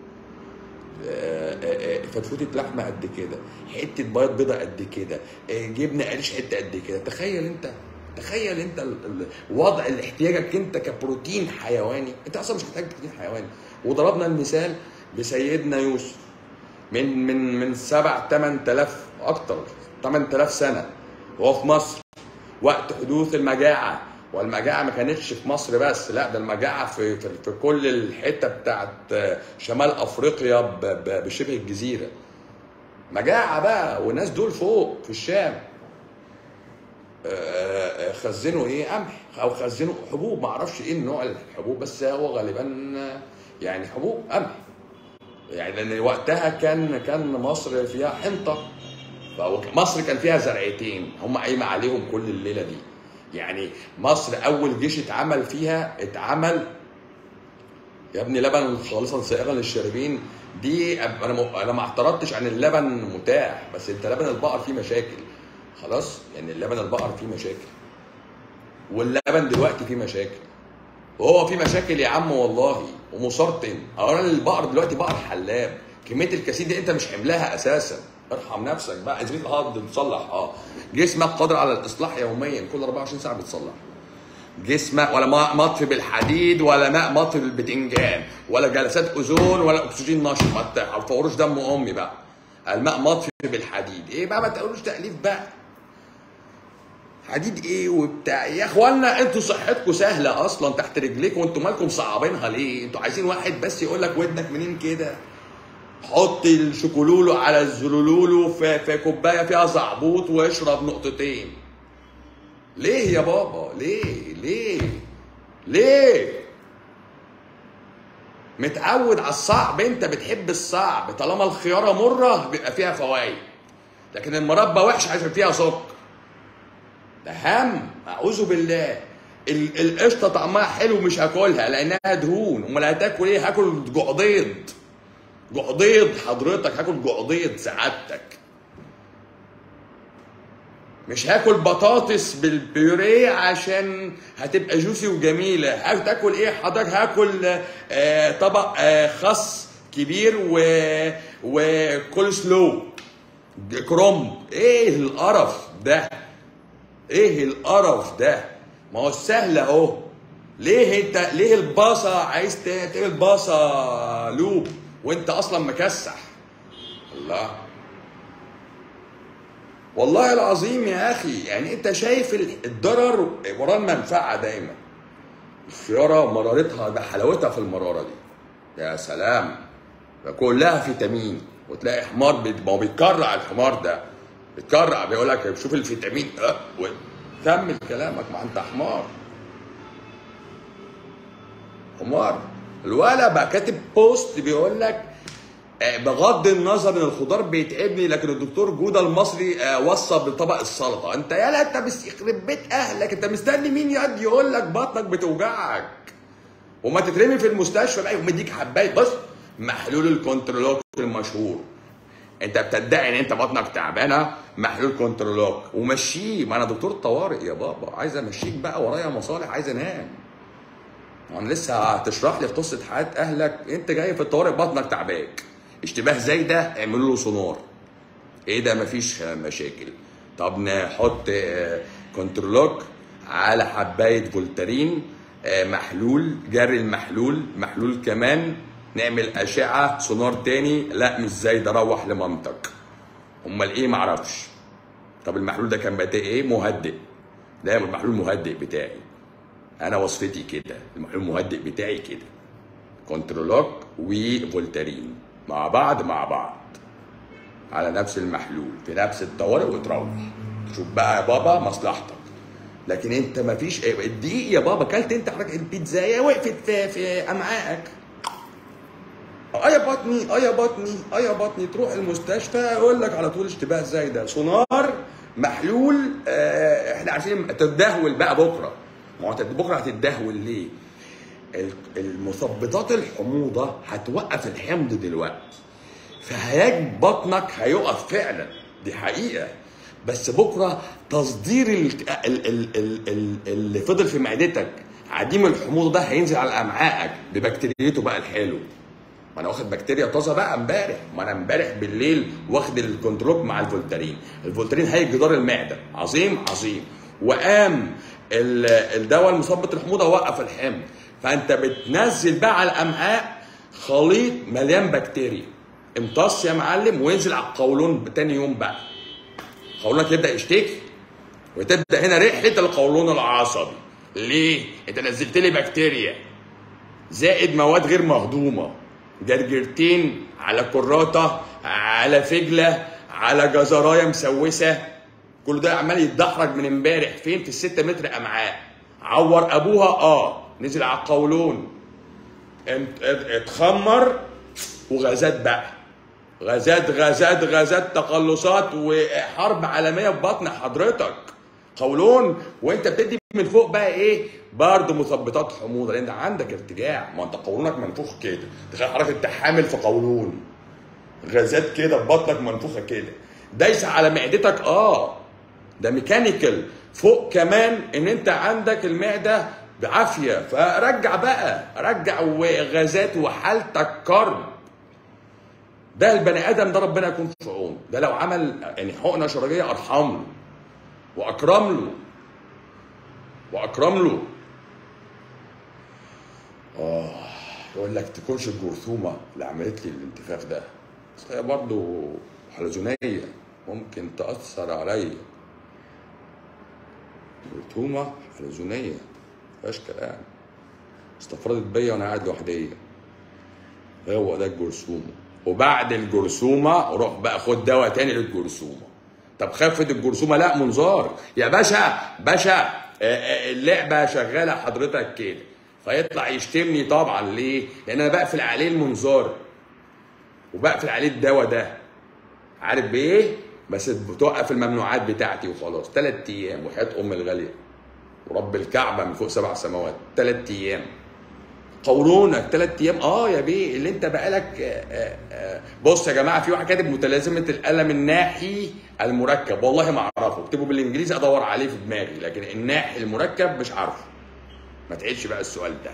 آه، آه، آه، فتفوتة لحمه قد كده حته بيض بيضه قد كده آه، جبنه قريش حته قد كده تخيل انت تخيل انت ال- ال- وضع احتياجك انت كبروتين حيواني انت اصلا مش محتاج بروتين حيواني وضربنا المثال بسيدنا يوسف من من من سبع 8000 اكتر 8000 سنه وهو في مصر وقت حدوث المجاعه والمجاعه ما كانتش في مصر بس لا ده المجاعه في في, في كل الحته بتاعت شمال افريقيا ب- ب- بشبه الجزيره مجاعه بقى والناس دول فوق في الشام آه، آه، خزنوا ايه قمح او خزنوا حبوب ما اعرفش ايه نوع الحبوب بس هو غالبا آه، يعني حبوب قمح يعني لان وقتها كان كان مصر فيها حنطه فهو مصر كان فيها زرعتين هم قايمه عليهم كل الليله دي يعني مصر اول جيش اتعمل فيها اتعمل يا ابني لبن خالصا سائغا للشاربين دي أب- انا م- انا ما اعترضتش عن اللبن متاح بس انت لبن البقر فيه مشاكل خلاص يعني اللبن البقر فيه مشاكل واللبن دلوقتي فيه مشاكل وهو في مشاكل يا عم والله ومسرطن اولا البقر دلوقتي بقر حلاب كميه الكاسين دي انت مش حملها اساسا ارحم نفسك بقى زميل اه بتصلح اه جسمك قادر على الاصلاح يوميا كل 24 ساعه بتصلح جسمك ولا ماء مطفي بالحديد ولا ماء مطفي بالبتنجان ولا جلسات اوزون ولا اكسجين نشط ما تفوروش دم امي بقى الماء مطفي بالحديد ايه بقى ما تقولوش تاليف بقى حديد ايه وبتاع يا اخوانا انتوا صحتكم سهله اصلا تحت رجليكم وانتوا مالكم صعبينها ليه انتوا عايزين واحد بس يقول لك ودنك منين كده حط الشوكولولو على الزلولولو في, في كوبايه فيها زعبوط واشرب نقطتين ليه يا بابا ليه ليه ليه متعود على الصعب انت بتحب الصعب طالما الخياره مره بيبقى فيها فوائد لكن المربى وحش عشان فيها سكر ده هم اعوذ بالله ال- القشطه طعمها حلو مش هاكلها لانها دهون امال هتاكل ايه هاكل جعضيض جعضيض حضرتك هاكل جعضيض سعادتك مش هاكل بطاطس بالبيوريه عشان هتبقى جوسي وجميله هتاكل ايه حضرتك هاكل آه طبق آه خس كبير و وكول سلو كرومب ايه القرف ده ايه القرف ده ما هو السهل اهو ليه انت ليه الباصه عايز ت- تعمل باصه لوب وانت اصلا مكسح الله والله العظيم يا اخي يعني انت شايف ال- الضرر وراه المنفعه دايما الخياره مرارتها ده حلاوتها في المراره دي يا سلام كلها فيتامين وتلاقي حمار بيت- ما هو بيتكرع الحمار ده بيتكرع بيقول لك شوف الفيتامين أه و- كمل كلامك ما انت حمار حمار الولا بقى كاتب بوست بيقول لك آه، بغض النظر ان الخضار بيتعبني لكن الدكتور جوده المصري آه، وصى بطبق السلطه انت يالا انت بس يخرب بيت اهلك انت مستني مين يقعد يقول لك بطنك بتوجعك وما تترمي في المستشفى بقى ومديك حبايه بص محلول الكونترولوك المشهور انت بتدعي ان انت بطنك تعبانه محلول كونترولوك ومشيه ما انا دكتور طوارئ يا بابا عايز امشيك بقى ورايا مصالح عايز انام انا لسه هتشرح لي قصه حياه اهلك انت جاي في الطوارئ بطنك تعباك اشتباه زي ده اعملوا له سونار ايه ده مفيش مشاكل طب نحط آه، كنترولوك على حبايه فولتارين آه، محلول جري المحلول محلول كمان نعمل اشعه سونار تاني لا مش زي ده روح لمامتك امال ايه معرفش طب المحلول ده كان بتاعي ايه مهدئ ده المحلول المهدئ بتاعي انا وصفتي كده المحلول المهدئ بتاعي كده كنترولوك وفولتارين مع بعض مع بعض على نفس المحلول في نفس الطوارئ وتروح تشوف بقى يا بابا مصلحتك لكن انت مفيش الدقيق يا بابا كلت انت حضرتك البيتزايه وقفت في في امعائك اه يا بطني اه يا بطني اه يا بطني تروح المستشفى يقول لك على طول اشتباه زي ده سونار محلول آه احنا عارفين تتدهول بقى بكره ما هو انت بكره هتتدهول ليه؟ ال- المثبطات الحموضه هتوقف الحمض دلوقتي فهياج بطنك هيقف فعلا دي حقيقه بس بكره تصدير ال- ال- ال- ال- ال- اللي فضل في معدتك عديم الحموضه ده هينزل على امعائك ببكتيريته بقى الحلو ما انا واخد بكتيريا طازه بقى امبارح ما انا امبارح بالليل واخد الكنترول مع الفولتارين الفولتارين هيجي جدار المعده عظيم عظيم وقام ال- الدواء المثبط الحموضه وقف الحمض فانت بتنزل بقى على الامعاء خليط مليان بكتيريا امتص يا معلم وينزل على القولون تاني يوم بقى قولونك يبدا يشتكي وتبدا هنا رحله القولون العصبي ليه انت نزلت لي بكتيريا زائد مواد غير مهضومه جرجرتين على كراته على فجله على جزرايه مسوسه كل ده عمال يتدحرج من امبارح فين في الستة متر امعاء عور ابوها اه نزل على القولون ات- ات- اتخمر وغازات بقى غازات غازات غازات تقلصات وحرب عالميه في بطن حضرتك قولون وانت بتدي من فوق بقى ايه برضه مثبطات حموضه لان عندك ارتجاع ما انت قولونك منفوخ كده تخيل حضرتك انت حامل في قولون غازات كده في بطنك منفوخه كده دايسه على معدتك اه ده ميكانيكال فوق كمان ان انت عندك المعده بعافيه فرجع بقى رجع وغازات وحالتك كرب ده البني ادم ده ربنا يكون في عونه ده لو عمل يعني حقنه شرجيه ارحم له واكرم له واكرم له اه يقول لك تكونش الجرثومه اللي عملت لي الانتفاخ ده بس هي برضه حلزونيه ممكن تاثر عليا جرثومه حلزونيه مفيهاش كلام استفردت بيا وانا قاعد لوحدي هو ده الجرثومه وبعد الجرثومه روح بقى خد دواء تاني للجرثومه طب خفت الجرثومه لا منظار يا باشا باشا آه، آه، اللعبه شغاله حضرتك كده فيطلع يشتمني طبعا ليه؟ لان انا بقفل عليه المنظار وبقفل عليه الدواء ده عارف بايه؟ بس بتوقف الممنوعات بتاعتي وخلاص ثلاث ايام وحياه ام الغاليه ورب الكعبه من فوق سبع سماوات ثلاث ايام قولونك ثلاث ايام اه يا بيه اللي انت بقالك آه، آه، آه. بص يا جماعه في واحد كاتب متلازمه الالم الناحي المركب والله ما اعرفه اكتبه بالانجليزي ادور عليه في دماغي لكن الناحي المركب مش عارفه ما تعيدش بقى السؤال ده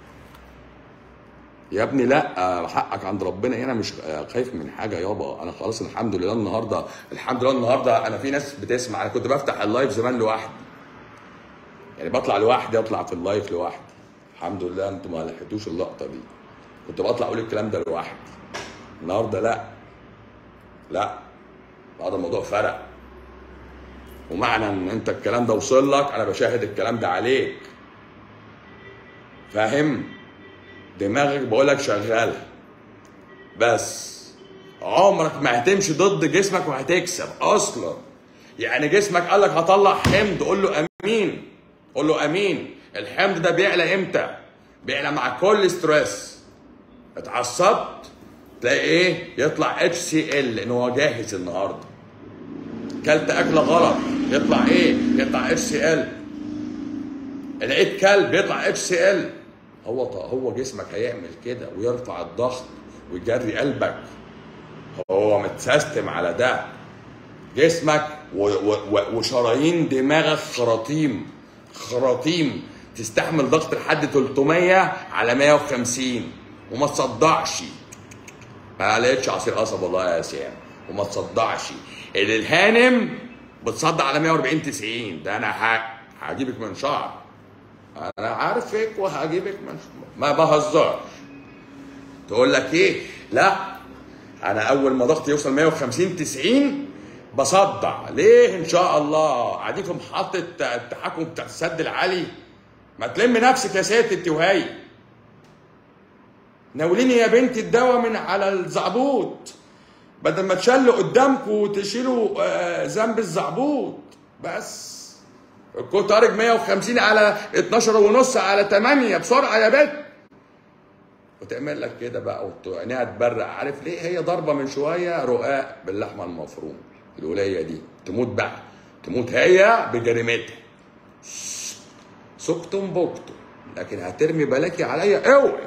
يا ابني لا آه، حقك عند ربنا هنا مش آه، خايف من حاجه يابا انا خلاص الحمد لله النهارده الحمد لله النهارده انا في ناس بتسمع انا كنت بفتح اللايف زمان لوحدي يعني بطلع لوحدي اطلع في اللايف لوحدي الحمد لله انتوا ما لحقتوش اللقطه دي كنت بطلع اقول الكلام ده لوحدي النهارده لا لا هذا الموضوع فرق ومعنى ان انت الكلام ده وصل لك انا بشاهد الكلام ده عليك فاهم دماغك بقول لك شغاله بس عمرك ما هتمشي ضد جسمك وهتكسب اصلا يعني جسمك قال لك هطلع حمض قول له امين قول له امين الحمض ده بيعلى امتى بيعلى مع كل ستريس اتعصبت تلاقي ايه يطلع اتش سي ال ان هو جاهز النهارده كلت اكله غلط يطلع ايه يطلع اتش سي ال لقيت كلب يطلع اتش سي ال هو هو جسمك هيعمل كده ويرفع الضغط ويجري قلبك هو متسيستم على ده جسمك و- و- و- وشرايين دماغك خراطيم خراطيم تستحمل ضغط لحد 300 على 150 وما تصدعش ما لقيتش عصير قصب والله يا سام وما تصدعش اللي الهانم بتصدع على 140 90 ده انا ه- هجيبك من شعر انا عارفك وهجيبك من شعر ما بهزرش تقول لك ايه لا انا اول ما ضغطي يوصل 150 90 بصدع ليه ان شاء الله قاعدين في محطه التحكم بتاع السد العالي ما تلم نفسك يا ست انت وهي ناوليني يا بنتي الدواء من على الزعبوط بدل ما تشلوا قدامكم وتشيلوا آه، ذنب الزعبوط بس كنت طارق 150 على 12 ونص على 8 بسرعه يا بنت وتعمل لك كده بقى وت- عينيها تبرق عارف ليه هي ضربه من شويه رقاق باللحمه المفرومه الوليه دي تموت بقى تموت هي بجريمتها سكتم بكتم لكن هترمي بلاكي عليا اوعي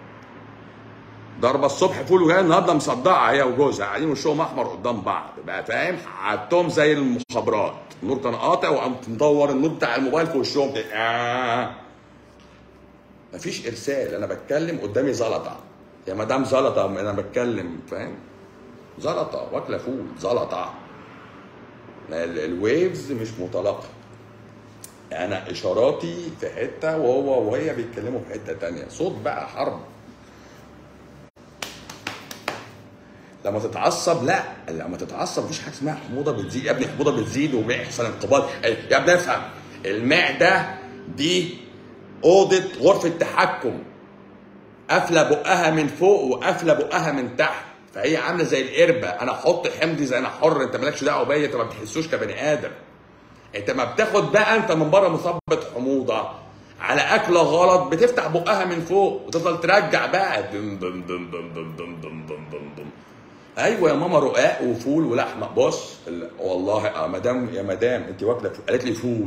ضربه الصبح فول وجايه النهارده مصدعه هي وجوزها قاعدين وشهم احمر قدام بعض بقى فاهم قعدتهم زي المخابرات النور كان قاطع وقمت مدور النور بتاع الموبايل في وشهم كده آه. مفيش ارسال انا بتكلم قدامي زلطه يا مدام زلطه انا بتكلم فاهم زلطه واكله فول زلطه ال- الويفز مش متلاقيه انا اشاراتي في حته وهو وهي بيتكلموا في حته تانية صوت بقى حرب لما تتعصب لا لما تتعصب مفيش حاجه اسمها حموضه بتزيد يا ابني حموضه بتزيد وبيحصل انقباض يا ابني افهم المعده دي اوضه غرفه تحكم قافله بقها من فوق وقافله بقها من تحت فهي عامله زي القربه انا احط حمضي زي انا حر انت مالكش دعوه بيا انت ما بتحسوش كبني ادم انت ما بتاخد بقى انت من بره مثبت حموضه على اكله غلط بتفتح بقها من فوق وتفضل ترجع بقى دم دم دم دم دم دم دم دم دم دم ايوه يا ماما رقاق وفول ولحمه بص ال- والله يا مدام يا مدام انت واكله فول. قالت لي فول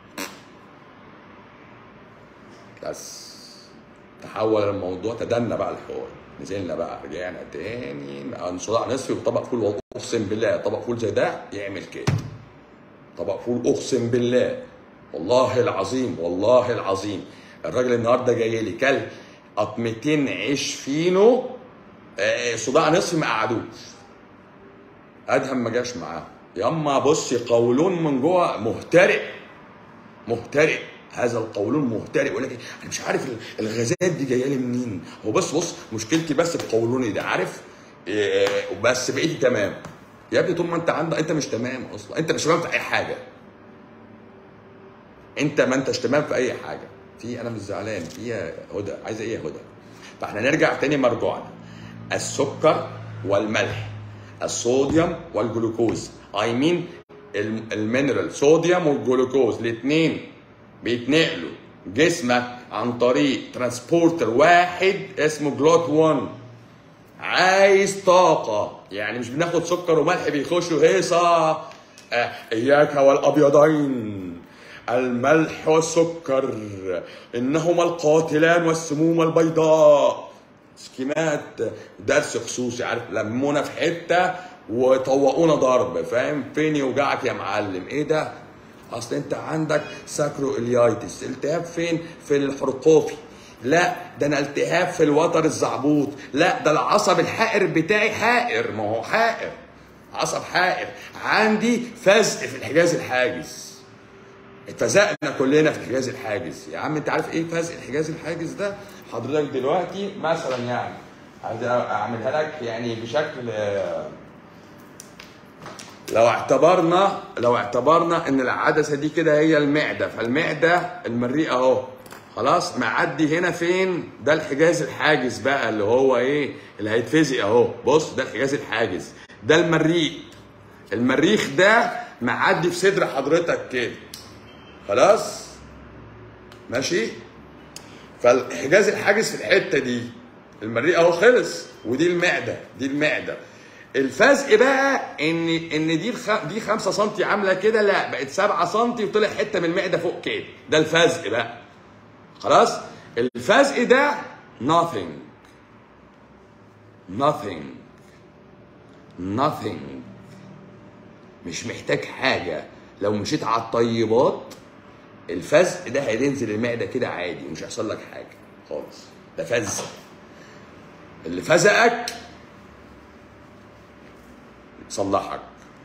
بس تحول الموضوع تدنى بقى الحوار نزلنا بقى رجعنا تاني عن صداع نصفي وطبق فول والله اقسم بالله طبق فول زي ده يعمل كده طبق فول اقسم بالله والله العظيم والله العظيم الراجل النهارده جاي لي كل قطمتين عيش فينو آه، صداع نصفي ما قعدوش ادهم ما جاش معاه ياما بصي قولون من جوه مهترئ مهترئ هذا القولون مهترئ يقول لك إيه، انا مش عارف ال- الغازات دي جايه لي منين هو بص بص مشكلتي بس في قولوني ده عارف إيه بس بقيتي تمام يا ابني طول ما انت عندك انت مش تمام اصلا انت مش تمام في اي حاجه انت ما انتش تمام في اي حاجه في انا مش زعلان في يا هدى عايزه ايه يا هدى فاحنا نرجع تاني مرجوعنا السكر والملح الصوديوم والجلوكوز اي مين المينرال صوديوم والجلوكوز الاثنين بيتنقلوا جسمك عن طريق ترانسبورتر واحد اسمه جلوت 1 عايز طاقة يعني مش بناخد سكر وملح بيخشوا هيصة آه، إياك والأبيضين الملح والسكر إنهما القاتلان والسموم البيضاء سكيمات درس خصوصي عارف لمونا في حتة وطوقونا ضرب فاهم فين يوجعك يا معلم ايه ده اصل انت عندك ساكرو اليايتس التهاب فين في الحرقوفي لا ده انا التهاب في الوتر الزعبوط لا ده العصب الحائر بتاعي حائر ما هو حائر عصب حائر عندي فزق في الحجاز الحاجز اتفزقنا كلنا في الحجاز الحاجز يا عم انت عارف ايه فزق الحجاز الحاجز ده حضرتك دلوقتي مثلا يعني عايز اعملها لك يعني بشكل آه، لو اعتبرنا لو اعتبرنا ان العدسه دي كده هي المعده فالمعده المريء اهو خلاص معدي هنا فين ده الحجاز الحاجز بقى اللي هو ايه اللي هيتفزق اهو بص ده الحجاز الحاجز ده المريخ المريخ ده معدي في صدر حضرتك كده خلاص ماشي فالحجاز الحاجز في الحته دي المريء اهو خلص ودي المعده دي المعده الفزق بقى ان ان دي الخ... دي 5 سم عامله كده لا بقت 7 سم وطلع حته من المعده فوق كده ده الفزق بقى خلاص الفزق ده nothing nothing nothing مش محتاج حاجه لو مشيت على الطيبات الفزق ده هينزل المعده كده عادي ومش هيحصل لك حاجه خالص ده فزق اللي فزقك صلحك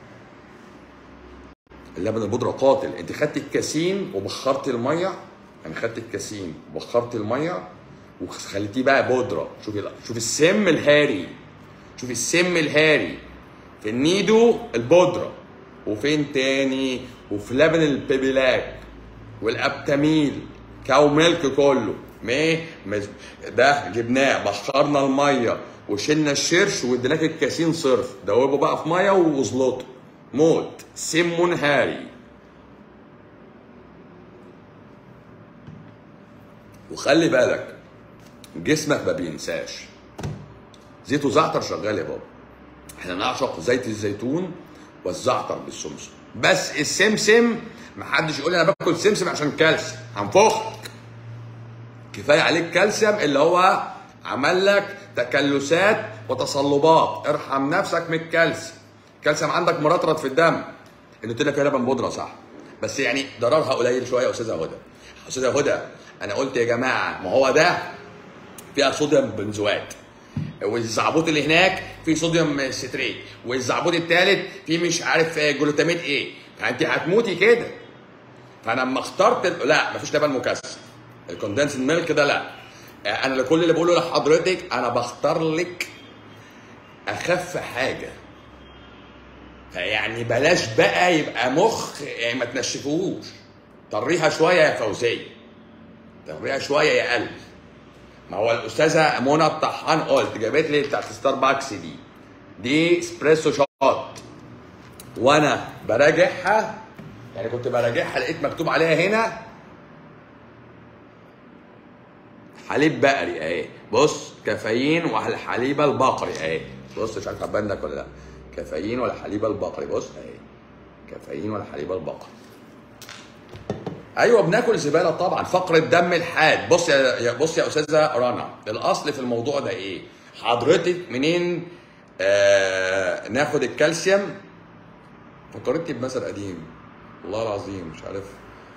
اللبن البودره قاتل انت خدت الكاسين وبخرت الميه يعني خدت الكاسين وبخرت الميه وخليتيه بقى بودره شوف شوف السم الهاري شوف السم الهاري في النيدو البودره وفين تاني وفي لبن البيبيلاك والابتاميل كاو ميلك كله ما مز- ده جبناه بخرنا الميه وشلنا الشرش واديناك الكاسين صرف دوبه بقى في ميه وازلطه موت سم هاري وخلي بالك جسمك ما بينساش زيت وزعتر شغال يا بابا احنا نعشق زيت الزيتون والزعتر بالسمسم بس السمسم محدش يقول لي انا باكل سمسم عشان كالسيوم هنفخك كفايه عليك كالسيوم اللي هو عمل لك تكلسات وتصلبات ارحم نفسك من الكالسيوم الكالسيوم عندك مرطرط في الدم اللي قلت لك فيها لبن بودره صح بس يعني ضررها قليل شويه يا استاذه هدى استاذه هدى انا قلت يا جماعه ما هو ده فيها صوديوم بنزوات والزعبوط اللي هناك فيه صوديوم ستريت والزعبوط الثالث فيه مش عارف جلوتاميت ايه فانت هتموتي كده فانا لما اخترت ال- لا مفيش لبن مكثف الكوندنس ميلك ده لا انا كل اللي بقوله لحضرتك انا بختار لك اخف حاجه فيعني بلاش بقى يبقى مخ يعني ما تنشفوش طريها شويه يا فوزيه طريها شويه يا قلب ما هو الاستاذه منى الطحان قلت جابت لي بتاعت ستاربكس دي دي اسبريسو شوت وانا براجعها يعني كنت براجعها لقيت مكتوب عليها هنا حليب بقري اهي بص كافيين والحليب البقري اهي بص مش عارف هبان لك ولا لا كافيين ولا حليب البقري بص اهي كافيين ولا حليب البقري ايوه بناكل زباله طبعا فقر الدم الحاد بص يا يا- بص يا استاذه رنا الاصل في الموضوع ده ايه حضرتك منين آه ناخد الكالسيوم فكرتني بمثل قديم والله العظيم مش عارف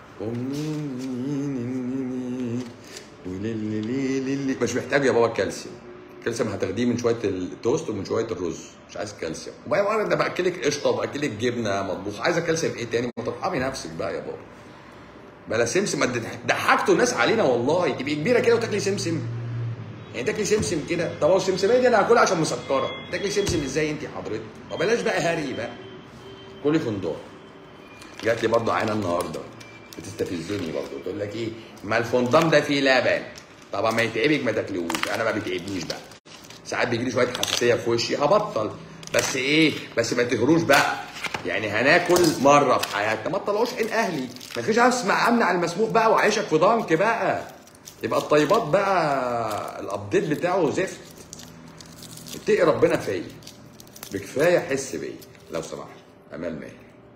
مش محتاج يا بابا الكالسيوم الكالسيوم هتاخديه من شويه التوست ومن شويه الرز مش عايز كالسيوم وبقى انا باكلك قشطه وباكلك جبنه مطبوخ عايزه كالسيوم ايه تاني ما ترحمي نفسك بقى يا بابا بلا سمسم ما تضحك- ضحكتوا الناس علينا والله تبقي كبيره كده وتاكلي سمسم يعني تاكلي سمسم كده طب هو السمسميه دي انا هاكلها عشان مسكره تاكلي سمسم ازاي انت حضرتك ما بلاش بقى هري بقى كلي فندق جات لي برضه عينه النهارده بتستفزني برضه تقول لك ايه ما الفندق ده فيه لبن طبعا ما يتعبك ما تاكلوش انا ما بيتعبنيش بقى ساعات بيجي لي شويه حساسيه في وشي هبطل بس ايه بس ما تهروش بقى يعني هناكل مره في حياتنا ما تطلعوش عين اهلي ما فيش اسمع امنع المسموح بقى وعيشك في ضنك بقى يبقى الطيبات بقى الابديت بتاعه زفت اتقي ربنا فيا بكفايه حس بيا لو سمحت امال ماهر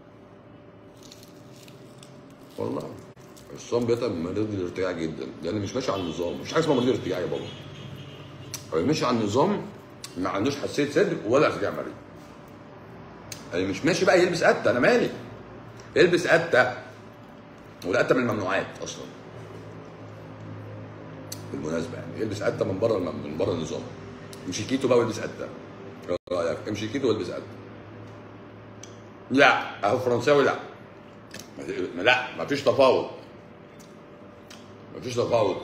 والله الصوم بيتعب مريض الارتجاع جدا لان مش ماشي على النظام مش حاجه اسمها مريض الارتجاع يا بابا هو ماشي على النظام ما عندوش حساسيه صدر ولا ارتجاع مريض اللي مش ماشي بقى يلبس قته انا مالي يلبس قته والقته من الممنوعات اصلا بالمناسبه يعني يلبس قته من بره الم- من بره النظام امشي كيتو بقى والبس قته ايه رايك امشي كيتو والبس قته لا اهو فرنساوي لا ما- لا مفيش تفاوض مفيش تفاوض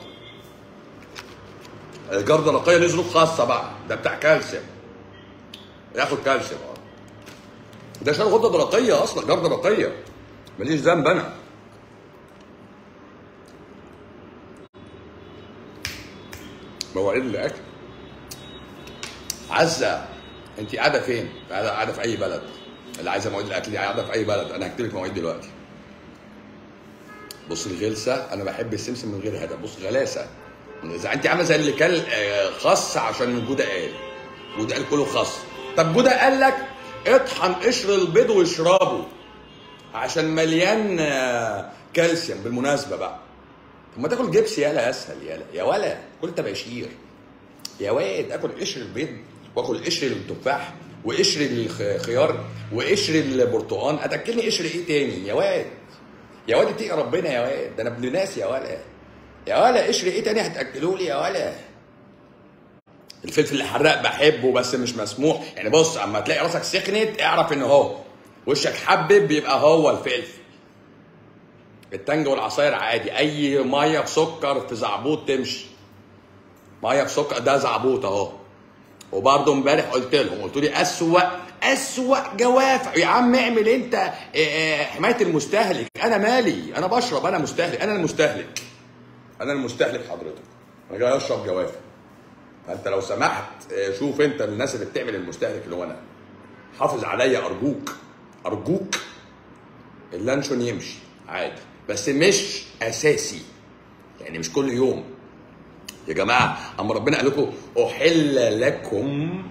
الجرده الرقيه ليه ظروف خاصه بقى ده بتاع كالسيوم ياخد كالسيوم اه ده شال غده درقيه اصلا جرده رقيه ماليش ذنب انا مواعيد الاكل عزه انت قاعده فين؟ قاعده قاعده في اي بلد اللي عايزه مواعيد الاكل دي قاعده في اي بلد انا هكتب لك مواعيد دلوقتي بص الغلسه انا بحب السمسم من غير هدف بص غلاسه اذا انت عامله زي اللي كل آه، خس عشان جوده قال جوده قال كله خس طب جوده قال لك اطحن قشر البيض واشربه عشان مليان آه، كالسيوم بالمناسبه بقى طب ما تاكل جبس يالا اسهل يالا يا ولا كل تباشير يا واد اكل قشر البيض واكل قشر التفاح وقشر الخيار وقشر البرتقال اتاكلني قشر ايه تاني يا واد يا واد اتقي ربنا يا واد ده انا ابن ناس يا ولا يا ولا قشر ايه تاني هتاكلوا لي يا ولا الفلفل الحراق بحبه بس مش مسموح يعني بص اما تلاقي راسك سخنت اعرف ان هو وشك حبب بيبقى هو الفلفل التانجة والعصاير عادي اي ميه بسكر في زعبوط تمشي ميه بسكر ده زعبوط اهو وبرضه امبارح قلت لهم قلت لي اسوأ اسوأ جوافع يا عم اعمل انت آه، آه، حمايه المستهلك انا مالي انا بشرب انا مستهلك انا المستهلك انا المستهلك حضرتك انا جاي اشرب جوافع فانت لو سمحت آه، شوف انت الناس اللي بتعمل المستهلك اللي هو انا حافظ عليا ارجوك ارجوك اللانشون يمشي عادي بس مش اساسي يعني مش كل يوم يا جماعه اما ربنا قال لكم احل لكم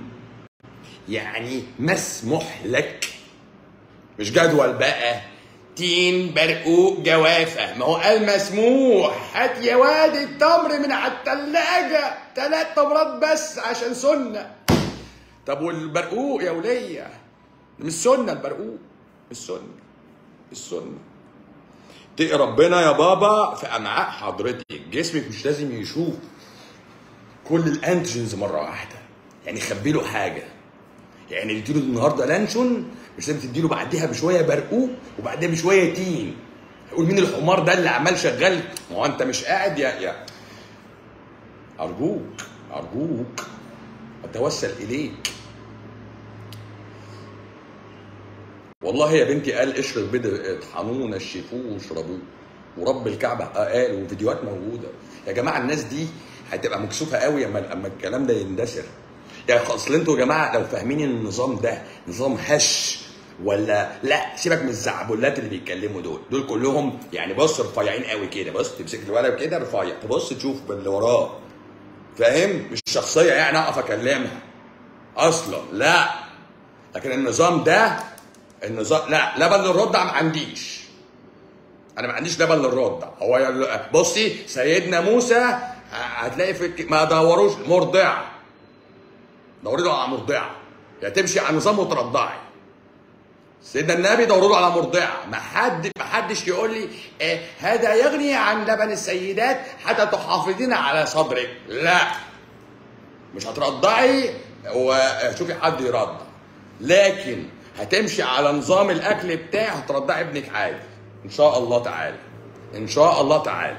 يعني مسموح لك مش جدول بقى تين برقوق جوافة ما هو قال مسموح هات يا واد التمر من على التلاجة تلات تمرات بس عشان سنة طب والبرقوق يا ولية مش سنة البرقوق مش سنة السنة تقي ربنا يا بابا في امعاء حضرتك جسمك مش لازم يشوف كل الانتيجنز مره واحده يعني خبي له حاجه يعني تديله النهارده لانشون مش لازم تديله بعديها بشويه برقوق وبعدها بشويه تين يقول مين الحمار ده اللي عمال شغال ما هو انت مش قاعد يا يا ارجوك ارجوك اتوسل اليك والله يا بنتي قال قشر البيض اطحنوه نشفوه واشربوه ورب الكعبه قال وفيديوهات موجوده يا جماعه الناس دي هتبقى مكسوفه قوي اما اما الكلام ده يندثر يعني اصل انتوا يا جماعه لو فاهمين ان النظام ده نظام هش ولا لا سيبك من الزعبولات اللي بيتكلموا دول دول كلهم يعني بص رفيعين قوي كده بص تمسك الولد كده رفيع تبص تشوف باللي وراه فاهم مش شخصيه يعني اقف اكلمها اصلا لا لكن النظام ده النظام لا لبن للرضع ما عنديش انا ما عنديش لبن للرضع هو يا- بصي سيدنا موسى هتلاقي في الك- ما دوروش مرضع دوروا له على مرضعه يا تمشي على نظام وترضعي سيدنا النبي دوروا له على مرضعه ما حد ما حدش يقول لي آه هذا يغني عن لبن السيدات حتى تحافظين على صدرك لا مش هترضعي وشوفي حد يرضع لكن هتمشي على نظام الاكل بتاعي هترضعي ابنك عادي ان شاء الله تعالى ان شاء الله تعالى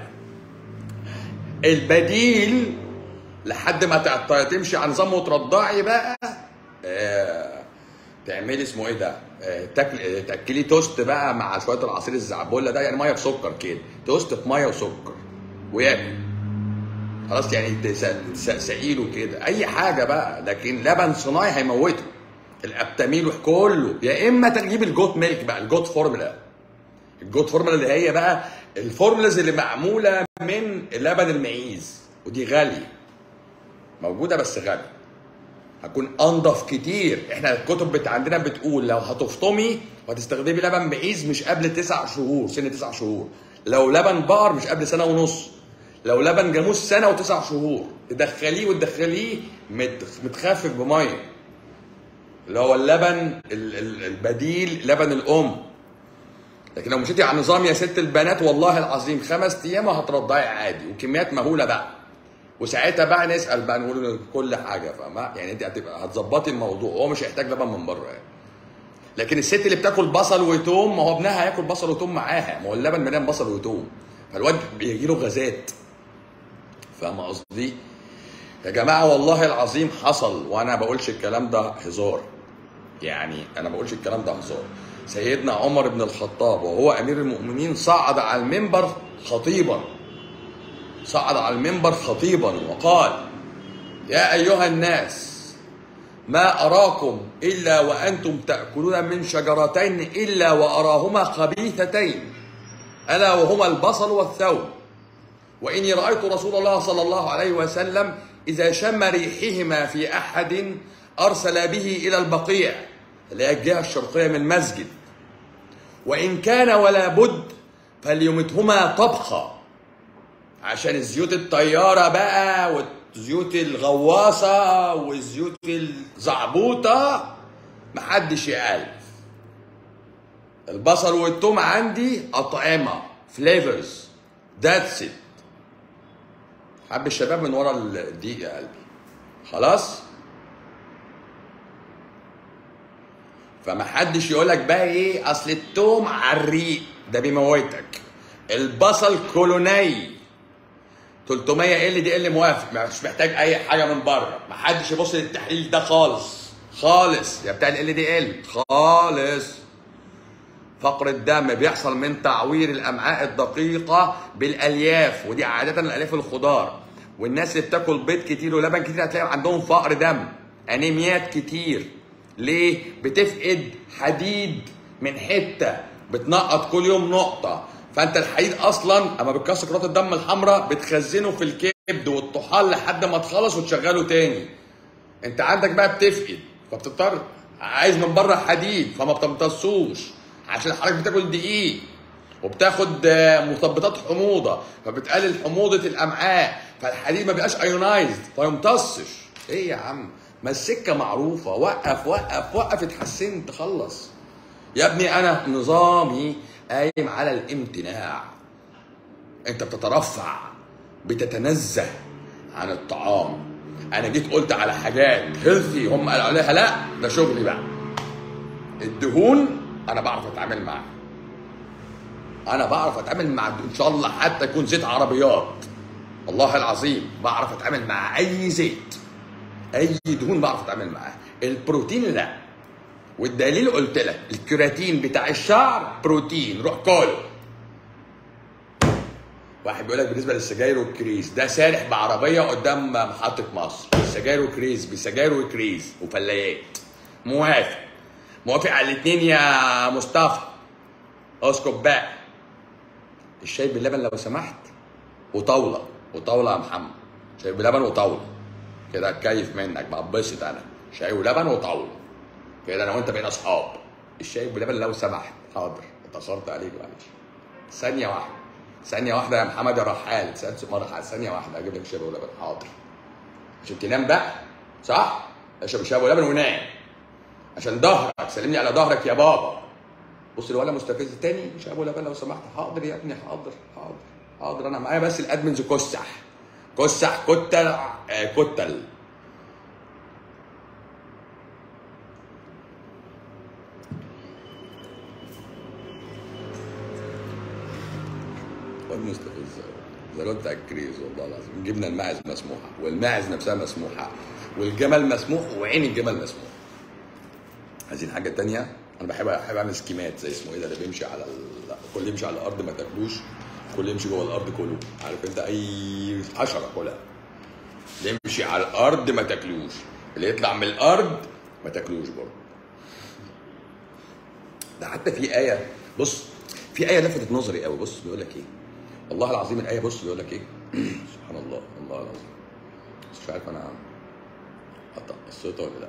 البديل لحد ما تع- تمشي على نظام وترضعي بقى آه تعملي اسمه ايه ده؟ آه تاكل آه، تاكلي توست بقى مع شويه العصير الزعبوله ده يعني ميه بسكر كده توست في ميه وسكر وياكل خلاص يعني تس- تسقسقي له كده اي حاجه بقى لكن لبن صناعي هيموته الابتاميل كله يا اما تجيب الجوت ميلك بقى الجوت فورمولا الجوت فورمولا اللي هي بقى الفورمولاز اللي معموله من لبن المعيز ودي غاليه موجوده بس غاليه هتكون انضف كتير احنا الكتب بتاع عندنا بتقول لو هتفطمي وهتستخدمي لبن معيز مش قبل تسع شهور سن تسع شهور لو لبن بقر مش قبل سنه ونص لو لبن جاموس سنه وتسع شهور تدخليه وتدخليه مت- متخفف بميه اللي هو اللبن ال- ال- البديل لبن الام لكن لو مشيتي على نظام يا ست البنات والله العظيم خمس ايام هترضعي عادي وكميات مهوله بقى وساعتها بقى نسال بقى نقول كل حاجه فاهمه يعني انت هتبقى هتظبطي الموضوع هو مش هيحتاج لبن من بره يعني لكن الست اللي بتاكل بصل وتوم ما هو ابنها هياكل بصل وتوم معاها ما هو اللبن مليان بصل وتوم فالواد بيجي له غازات فاهمه قصدي يا جماعه والله العظيم حصل وانا بقولش الكلام ده هزار يعني انا ما بقولش الكلام ده هزار سيدنا عمر بن الخطاب وهو امير المؤمنين صعد على المنبر خطيبا صعد على المنبر خطيبا وقال يا ايها الناس ما اراكم الا وانتم تاكلون من شجرتين الا واراهما خبيثتين الا وهما البصل والثوم واني رايت رسول الله صلى الله عليه وسلم اذا شم ريحهما في احد ارسل به الى البقيع اللي هي الجهه الشرقيه من المسجد وان كان ولا بد فليمتهما طبخا عشان الزيوت الطياره بقى والزيوت الغواصه والزيوت الزعبوطه محدش يقلب البصل والثوم عندي اطعمه فليفرز ذاتس ات حب الشباب من ورا الدقيق يا قلبي خلاص فما حدش يقول لك بقى ايه اصل التوم عريق ده بيموتك البصل كولوني 300 ال دي ال موافق مش محتاج اي حاجه من بره ما حدش يبص للتحليل ده خالص خالص يا بتاع ال دي ال خالص فقر الدم بيحصل من تعوير الامعاء الدقيقه بالالياف ودي عاده الالياف الخضار والناس اللي بتاكل بيض كتير ولبن كتير هتلاقي عندهم فقر دم انيميات كتير ليه بتفقد حديد من حته بتنقط كل يوم نقطه فانت الحديد اصلا اما بتكسر كرات الدم الحمراء بتخزنه في الكبد والطحال لحد ما تخلص وتشغله تاني انت عندك بقى بتفقد فبتضطر عايز من بره حديد فما بتمتصوش عشان حضرتك بتاكل دقيق وبتاخد آه، مثبطات حموضه فبتقلل حموضه الامعاء فالحديد ما بيبقاش ايونايزد فيمتصش ايه يا عم ما السكه معروفه وقف وقف وقف اتحسنت خلص يا ابني انا نظامي قايم على الامتناع انت بتترفع بتتنزه عن الطعام انا جيت قلت على حاجات هيلثي هم قالوا عليها لا ده شغلي بقى الدهون انا بعرف اتعامل معاها انا بعرف اتعامل مع ان شاء الله حتى يكون زيت عربيات والله العظيم بعرف اتعامل مع اي زيت اي دهون بعرف اتعامل معاها البروتين لا والدليل قلت لك الكرياتين بتاع الشعر بروتين روح كله واحد بيقول لك بالنسبه للسجاير والكريز ده سارح بعربيه قدام محطه مصر السجاير وكريز بسجاير وكريز وفلايات موافق موافق على الاثنين يا مصطفى اسكت بقى الشاي باللبن لو سمحت وطاوله وطاوله يا محمد شاي بلبن وطاوله كده اتكيف منك بتبسط انا شاي ولبن وطاوله كده انا وانت بقينا اصحاب الشاي باللبن لو سمحت حاضر اتاخرت عليك معلش ثانيه واحده ثانيه واحده يا محمد يا رحال سالت مره ثانيه واحده اجيب لك شاي ولبن حاضر عشان تنام بقى صح اشرب شاي ولبن ونام عشان ظهرك سلمني على ظهرك يا بابا بص الولد مستفز تاني شاي ولبن لو سمحت حاضر يا ابني حاضر حاضر حاضر انا معايا بس الادمنز كسح كسح كتل آه، كتل واد مستفز زي لو بتاع الكريز والله العظيم جبنا الماعز مسموحه والماعز نفسها مسموحه والجمل مسموح وعين الجمل مسموح عايزين حاجه تانية انا بحب بحب اعمل سكيمات زي اسمه ايه ده اللي بيمشي على ال... كل يمشي على الارض ما تاكلوش كل يمشي جوه الارض كله عارف انت اي حشره كلها اللي يمشي على الارض ما تاكلوش اللي يطلع من الارض ما تاكلوش برضه ده حتى في ايه بص في ايه لفتت نظري قوي بص بيقول لك ايه والله العظيم الايه بص بيقول لك ايه سبحان الله الله العظيم بس مش عارف انا حتى قصيتها ولا لا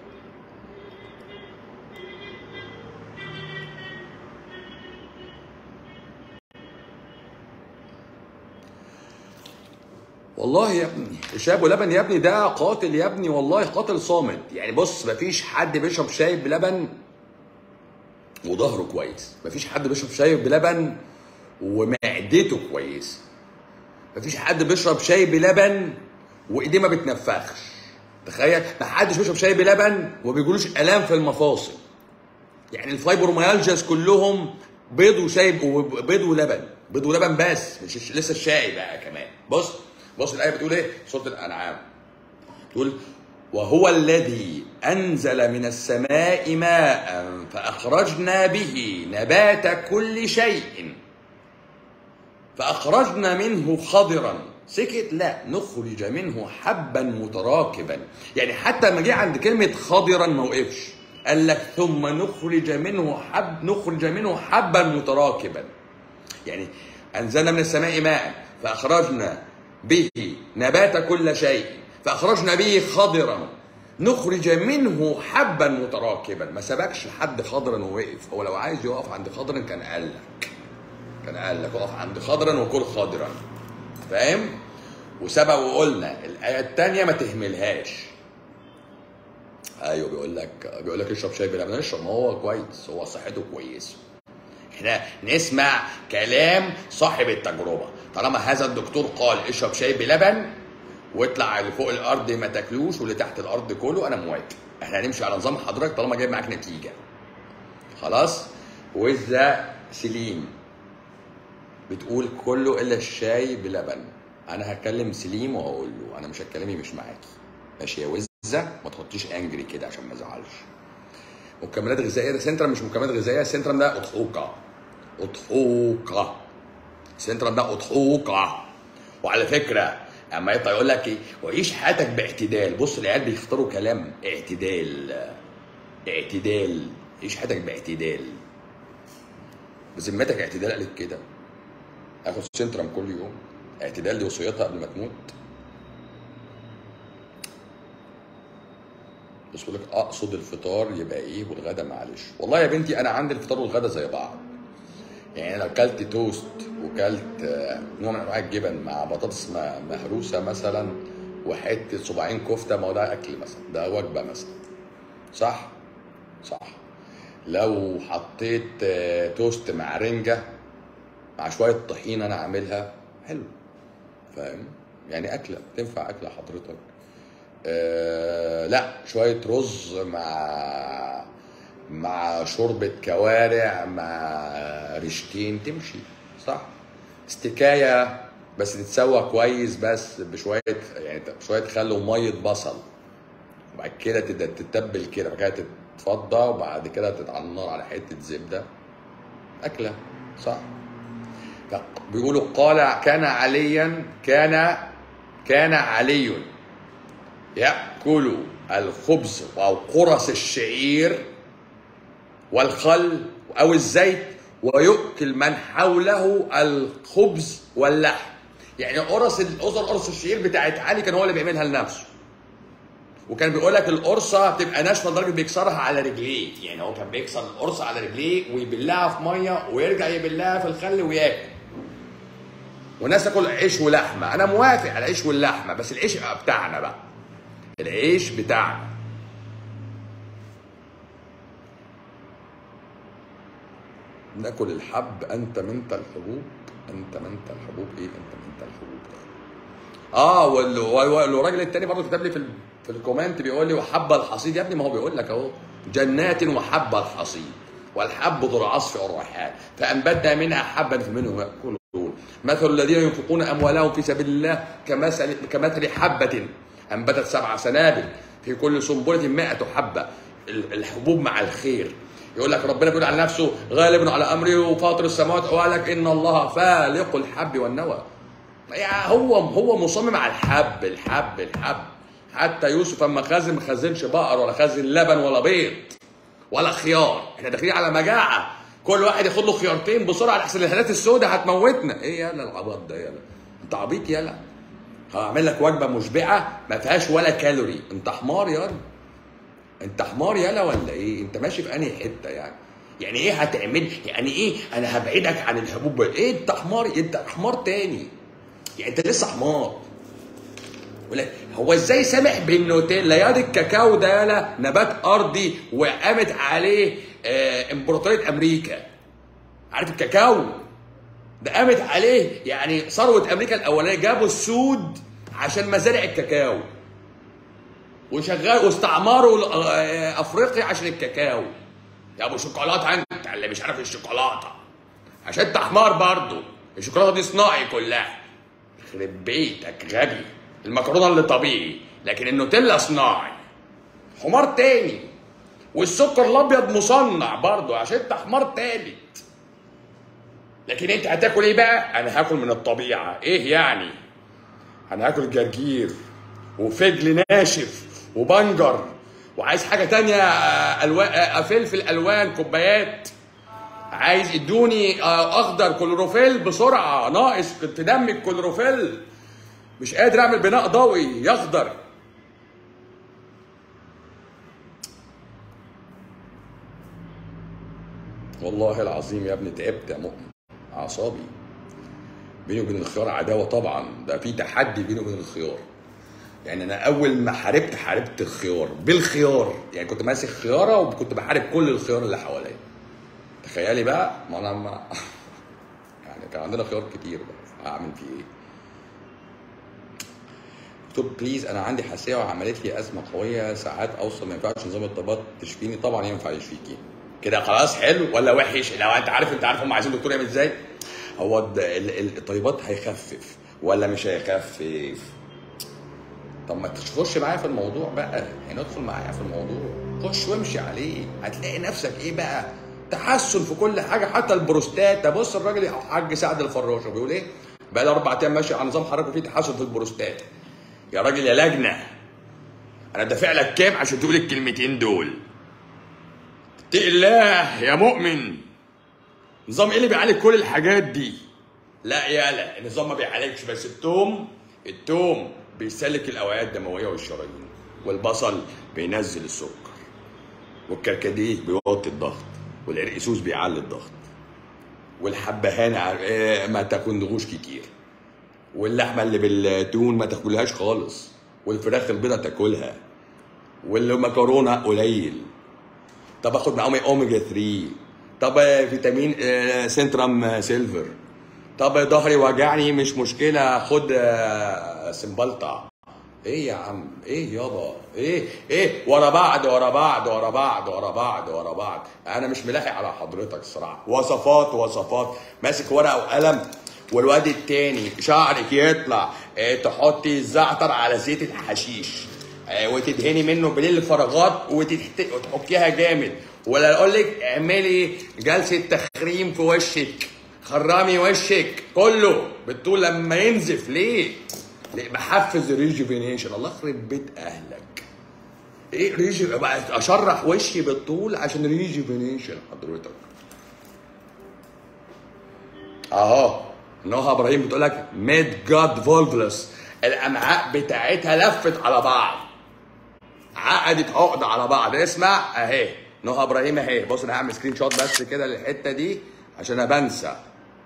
والله يا ابني الشاي ولبن يا ابني ده قاتل يا ابني والله قاتل صامت يعني بص مفيش حد بيشرب شاي بلبن وظهره كويس مفيش حد بيشرب شاي بلبن ومعدته كويسه مفيش حد بيشرب شاي بلبن وايديه ما بتنفخش تخيل ما حدش بيشرب شاي بلبن وما بيجيلوش الام في المفاصل يعني الفايبروميالجياز كلهم بيض وشاي بيض ولبن بيض ولبن بس مش لسه الشاي بقى كمان بص بص الايه بتقول ايه سوره الانعام تقول وهو الذي انزل من السماء ماء فاخرجنا به نبات كل شيء فاخرجنا منه خضرا سكت لا نخرج منه حبا متراكبا يعني حتى لما جه عند كلمه خضرا ما وقفش قال لك ثم نخرج منه حب نخرج منه حبا متراكبا يعني انزلنا من السماء ماء فاخرجنا به نبات كل شيء فاخرجنا به خضرا نخرج منه حبا متراكبا ما سبقش لحد خضرا ووقف هو لو عايز يقف عند خضرا كان قال لك كان قال لك اقف عند خضرا وكل خضرا فاهم وسبق وقلنا الايه الثانيه ما تهملهاش ايوه بيقول لك بيقول لك اشرب شاي بلبن اشرب ما هو كويس هو صحته كويسه احنا نسمع كلام صاحب التجربه طالما هذا الدكتور قال اشرب شاي بلبن واطلع اللي فوق الارض ما تاكلوش واللي تحت الارض كله انا موافق احنا هنمشي على نظام حضرتك طالما جايب معاك نتيجه خلاص وذا سليم بتقول كله الا الشاي بلبن انا هكلم سليم واقول له انا مش هتكلمي مش معاكي ماشي يا وزه ما تحطيش انجري كده عشان ما ازعلش مكملات غذائيه ده سنترم مش مكملات غذائيه سنترم ده اضحوكه اضحوكه سنترم ده اضحوكه وعلى فكره اما يطلع يقول لك ايه وعيش حياتك باعتدال بص العيال بيختاروا كلام اعتدال اعتدال عيش حياتك باعتدال بذمتك اعتدال قالت كده اخد سنترم كل يوم اعتدال دي وصيتها قبل ما تموت بس بيقول لك اقصد الفطار يبقى ايه والغدا معلش والله يا بنتي انا عندي الفطار والغدا زي بعض يعني انا لو كلت توست وكلت آه، نوع من انواع الجبن مع بطاطس م- مهروسه مثلا وحته صباعين كفته ما هو ده اكل مثلا ده وجبه مثلا صح صح لو حطيت آه، توست مع رنجه مع شويه طحين انا عاملها حلو فاهم يعني اكله تنفع اكله حضرتك آه لا شويه رز مع مع شوربه كوارع مع ريشتين تمشي صح استكايه بس تتسوى كويس بس بشويه يعني شويه خل وميه بصل وبعد كده تد- تتبل كده بعد كده تتفضى وبعد كده تتعلى النار على حته زبده اكله صح بيقولوا قال كان عليا كان كان علي ياكل الخبز او قرص الشعير والخل او الزيت ويؤكل من حوله الخبز واللحم يعني قرص القرص قرص الشعير بتاعت علي كان هو اللي بيعملها لنفسه وكان بيقول لك القرصه بتبقى ناشفه لدرجه بيكسرها على رجليه يعني هو كان بيكسر القرصه على رجليه ويبلها في ميه ويرجع يبلها في الخل وياكل وناس تاكل عيش ولحمه انا موافق على العيش واللحمه بس العيش يبقى بتاعنا بقى العيش بتاعنا ناكل الحب انت منت الحبوب انت منت الحبوب ايه انت منت الحبوب ده اه وال- وال- والراجل التاني برضه كتب لي في ال- في الكومنت بيقول لي وحب الحصيد يا ابني ما هو بيقول لك اهو جنات وحب الحصيد والحب ذو العصف والريحان فانبتنا منها حبا فمنه ياكلون مثل الذين ينفقون اموالهم في سبيل الله كمثل كمثل حبه انبتت سبع سنابل في كل سنبله 100 حبه ال- الحبوب مع الخير يقول لك ربنا بيقول عن نفسه غالب على امره وفاطر السماوات وقال لك ان الله فالق الحب والنوى يعني هو هو مصمم على الحب الحب الحب حتى يوسف اما خازن ما خزنش بقر ولا خزن لبن ولا بيض ولا خيار احنا داخلين على مجاعه كل واحد ياخد له خيارتين بسرعه لحسن الهالات السوداء هتموتنا ايه يلا العبط ده يلا انت عبيط يلا هعمل لك وجبه مشبعه ما فيهاش ولا كالوري انت حمار يلا انت حمار يلا ولا ايه انت ماشي في انهي حته يعني يعني ايه هتعمل يعني ايه انا هبعدك عن الحبوب ايه انت حمار انت حمار تاني يعني انت لسه حمار ولا هو ازاي سامح بالنوتيلا يا دي الكاكاو ده يالا نبات ارضي وقامت عليه آه امبراطوريه امريكا عارف الكاكاو ده قامت عليه يعني ثروه امريكا الاولانيه جابوا السود عشان مزارع الكاكاو وشغال واستعمروا ال- آه، افريقيا عشان الكاكاو يا ابو شوكولاته انت اللي مش عارف الشوكولاته عشان انت حمار برضه الشوكولاته دي صناعي كلها يخرب بيتك غبي المكرونه اللي طبيعي لكن النوتيلا صناعي حمار تاني والسكر الابيض مصنع برضه عشان انت حمار تالت لكن انت هتاكل ايه بقى انا هاكل من الطبيعه ايه يعني هناكل جرجير وفجل ناشف وبنجر وعايز حاجه تانية آه، الوان آه، فلفل الوان كوبايات عايز ادوني آه، اخضر كلوروفيل بسرعه ناقص في دمي الكلوروفيل مش قادر اعمل بناء ضوئي يخضر والله العظيم يا ابني تعبت يا مؤمن اعصابي بيني وبين الخيار عداوه طبعا ده في تحدي بيني وبين الخيار يعني انا اول ما حاربت حاربت الخيار بالخيار يعني كنت ماسك خياره وكنت بحارب كل الخيار اللي حواليا تخيلي بقى ما انا ما يعني كان عندنا خيار كتير بقى هعمل فيه ايه قلت له بليز انا عندي حساسيه وعملت لي ازمه قويه ساعات اوصل ما ينفعش نظام الطبات تشفيني طبعا ينفع يشفيكي كده خلاص حلو ولا وحش لو انت عارف انت عارف هم عايزين دكتور يعمل ازاي هو الد- ال- ال- الطيبات هيخفف ولا مش هيخفف طب ما تخش معايا في الموضوع بقى يعني ادخل معايا في الموضوع خش وامشي عليه هتلاقي نفسك ايه بقى تحسن في كل حاجه حتى البروستات ده بص الراجل حاج سعد الفراش بيقول ايه بقى لي اربع ايام ماشي على نظام حركه فيه تحسن في البروستات يا راجل يا لجنه انا دافع لك كام عشان تقول الكلمتين دول اتق الله يا مؤمن نظام ايه اللي بيعالج كل الحاجات دي لا يالا النظام ما بيعالجش بس التوم التوم بيسلك الاوعيه الدمويه والشرايين والبصل بينزل السكر والكركديه بيوطي الضغط والعرقسوس بيعلي الضغط والحبهان ع- آه، ما تاكلهوش كتير واللحمه اللي بالدهون ما تاكلهاش خالص والفراخ البيضاء تاكلها والمكرونه قليل طب اخد معاهم اوميجا 3 طب فيتامين آه، سنترام آه، سيلفر طب ظهري وجعني مش مشكله خد آه، سمبلطع ايه يا عم ايه يابا ايه ايه ورا بعض ورا بعض ورا بعض ورا بعض ورا بعض انا مش ملاحق على حضرتك الصراحه وصفات وصفات ماسك ورقه وقلم والواد التاني شعرك يطلع اه تحطي الزعتر على زيت الحشيش اه وتدهني منه بالليل فراغات وتحت... وتحكيها جامد ولا اقول لك اعملي جلسه تخريم في وشك خرمي وشك كله بالطول لما ينزف ليه؟ ليه بحفز الريجوفينيشن الله يخرب بيت اهلك ايه ريجو بقى اشرح وشي بالطول عشان ريجوفينيشن حضرتك اهو نوها ابراهيم بتقول لك ميد جاد فولفلس الامعاء بتاعتها لفت على بعض عقدت عقده على بعض اسمع اهي نوها ابراهيم اهي بص انا هعمل سكرين شوت بس كده للحته دي عشان انا بنسى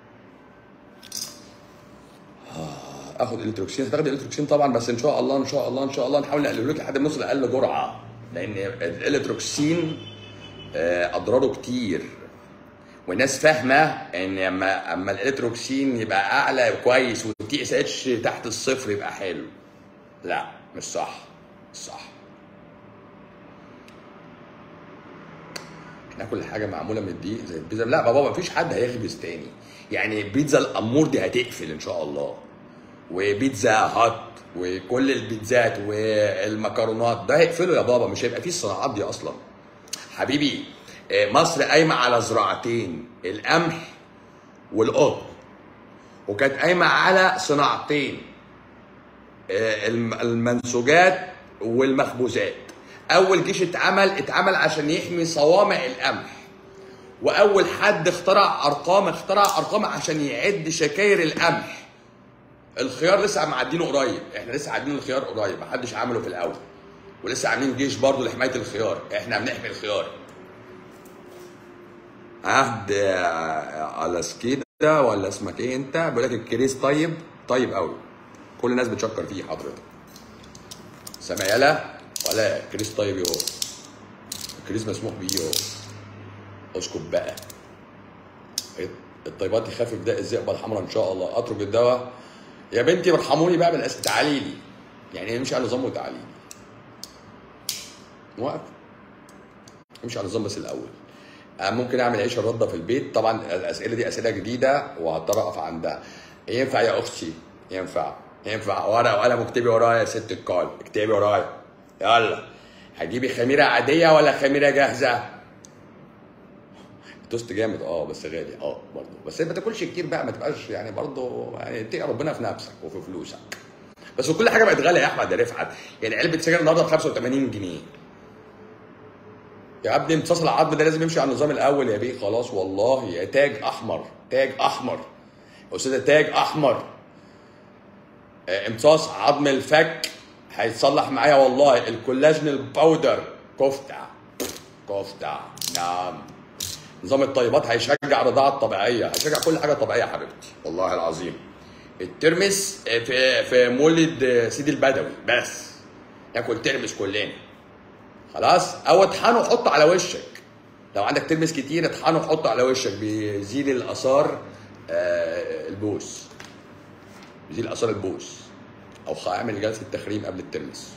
اخد الكتروكسين هتاخد الكتروكسين طبعا بس ان شاء الله ان شاء الله ان شاء الله نحاول نقلله لك لحد ما نوصل لاقل جرعه لان الالكتروكسين آه، اضراره كتير والناس فاهمه ان اما اما الالكتروكسين يبقى اعلى كويس والتي اس اتش تحت الصفر يبقى حلو لا مش صح مش صح ناكل حاجه معموله من الدقيق زي البيتزا لا بابا مفيش حد هيخبز تاني يعني بيتزا الامور دي هتقفل ان شاء الله وبيتزا هات وكل البيتزات والمكرونات ده هيقفلوا يا بابا مش هيبقى فيه الصناعات دي اصلا حبيبي آه، مصر قايمه على زراعتين القمح والقطن وكانت قايمه على صناعتين آه، الم- المنسوجات والمخبوزات اول جيش اتعمل اتعمل عشان يحمي صوامع القمح واول حد اخترع ارقام اخترع ارقام عشان يعد شكاير القمح الخيار لسه معدينه قريب احنا لسه عاملين الخيار قريب محدش عمله في الاول ولسه عاملين جيش برضه لحمايه الخيار احنا بنحمي الخيار عهد آه، الاسكيدا ولا اسمك ايه انت بيقول لك الكريس طيب طيب قوي كل الناس بتشكر فيه حضرتك سامع يلا ولا كريس طيب اهو الكريس مسموح بيه اهو اسكت بقى الطيبات يخفف داء الذئبه الحمراء ان شاء الله اترك الدواء يا بنتي ارحموني بقى بالاسم تعالي لي يعني امشي على نظام وتعالي لي موافق امشي على النظام بس الاول آه، ممكن اعمل عيش الرده في البيت طبعا الاسئله دي اسئله جديده وهضطر اقف عندها ينفع يا اختي ينفع ينفع ورقه وقلم اكتبي ورايا يا ست الكال اكتبي ورايا يلا هتجيبي خميره عاديه ولا خميره جاهزه توست جامد اه بس غالي اه برضه بس ما تاكلش كتير بقى ما تبقاش يعني برضه يعني اتقي ربنا في نفسك وفي فلوسك بس كل حاجه بقت غاليه يا احمد يا رفعت يعني علبه سجاير النهارده ب 85 جنيه يا ابني امتصاص العظم ده لازم يمشي على النظام الاول يا بيه خلاص والله يا تاج احمر تاج احمر يا استاذه تاج احمر آه، امتصاص عظم الفك هيتصلح معايا والله الكولاجين الباودر كفته كفته نعم نظام الطيبات هيشجع الرضاعه الطبيعيه هيشجع كل حاجه طبيعيه يا حبيبتي والله العظيم الترمس في في مولد سيدي البدوي بس ناكل ترمس كلنا خلاص او اطحنه وحطه على وشك لو عندك ترمس كتير اطحنه وحطه على وشك بيزيل الاثار آه، البوس بيزيل اثار البوس او خ- اعمل جلسه تخريم قبل الترمس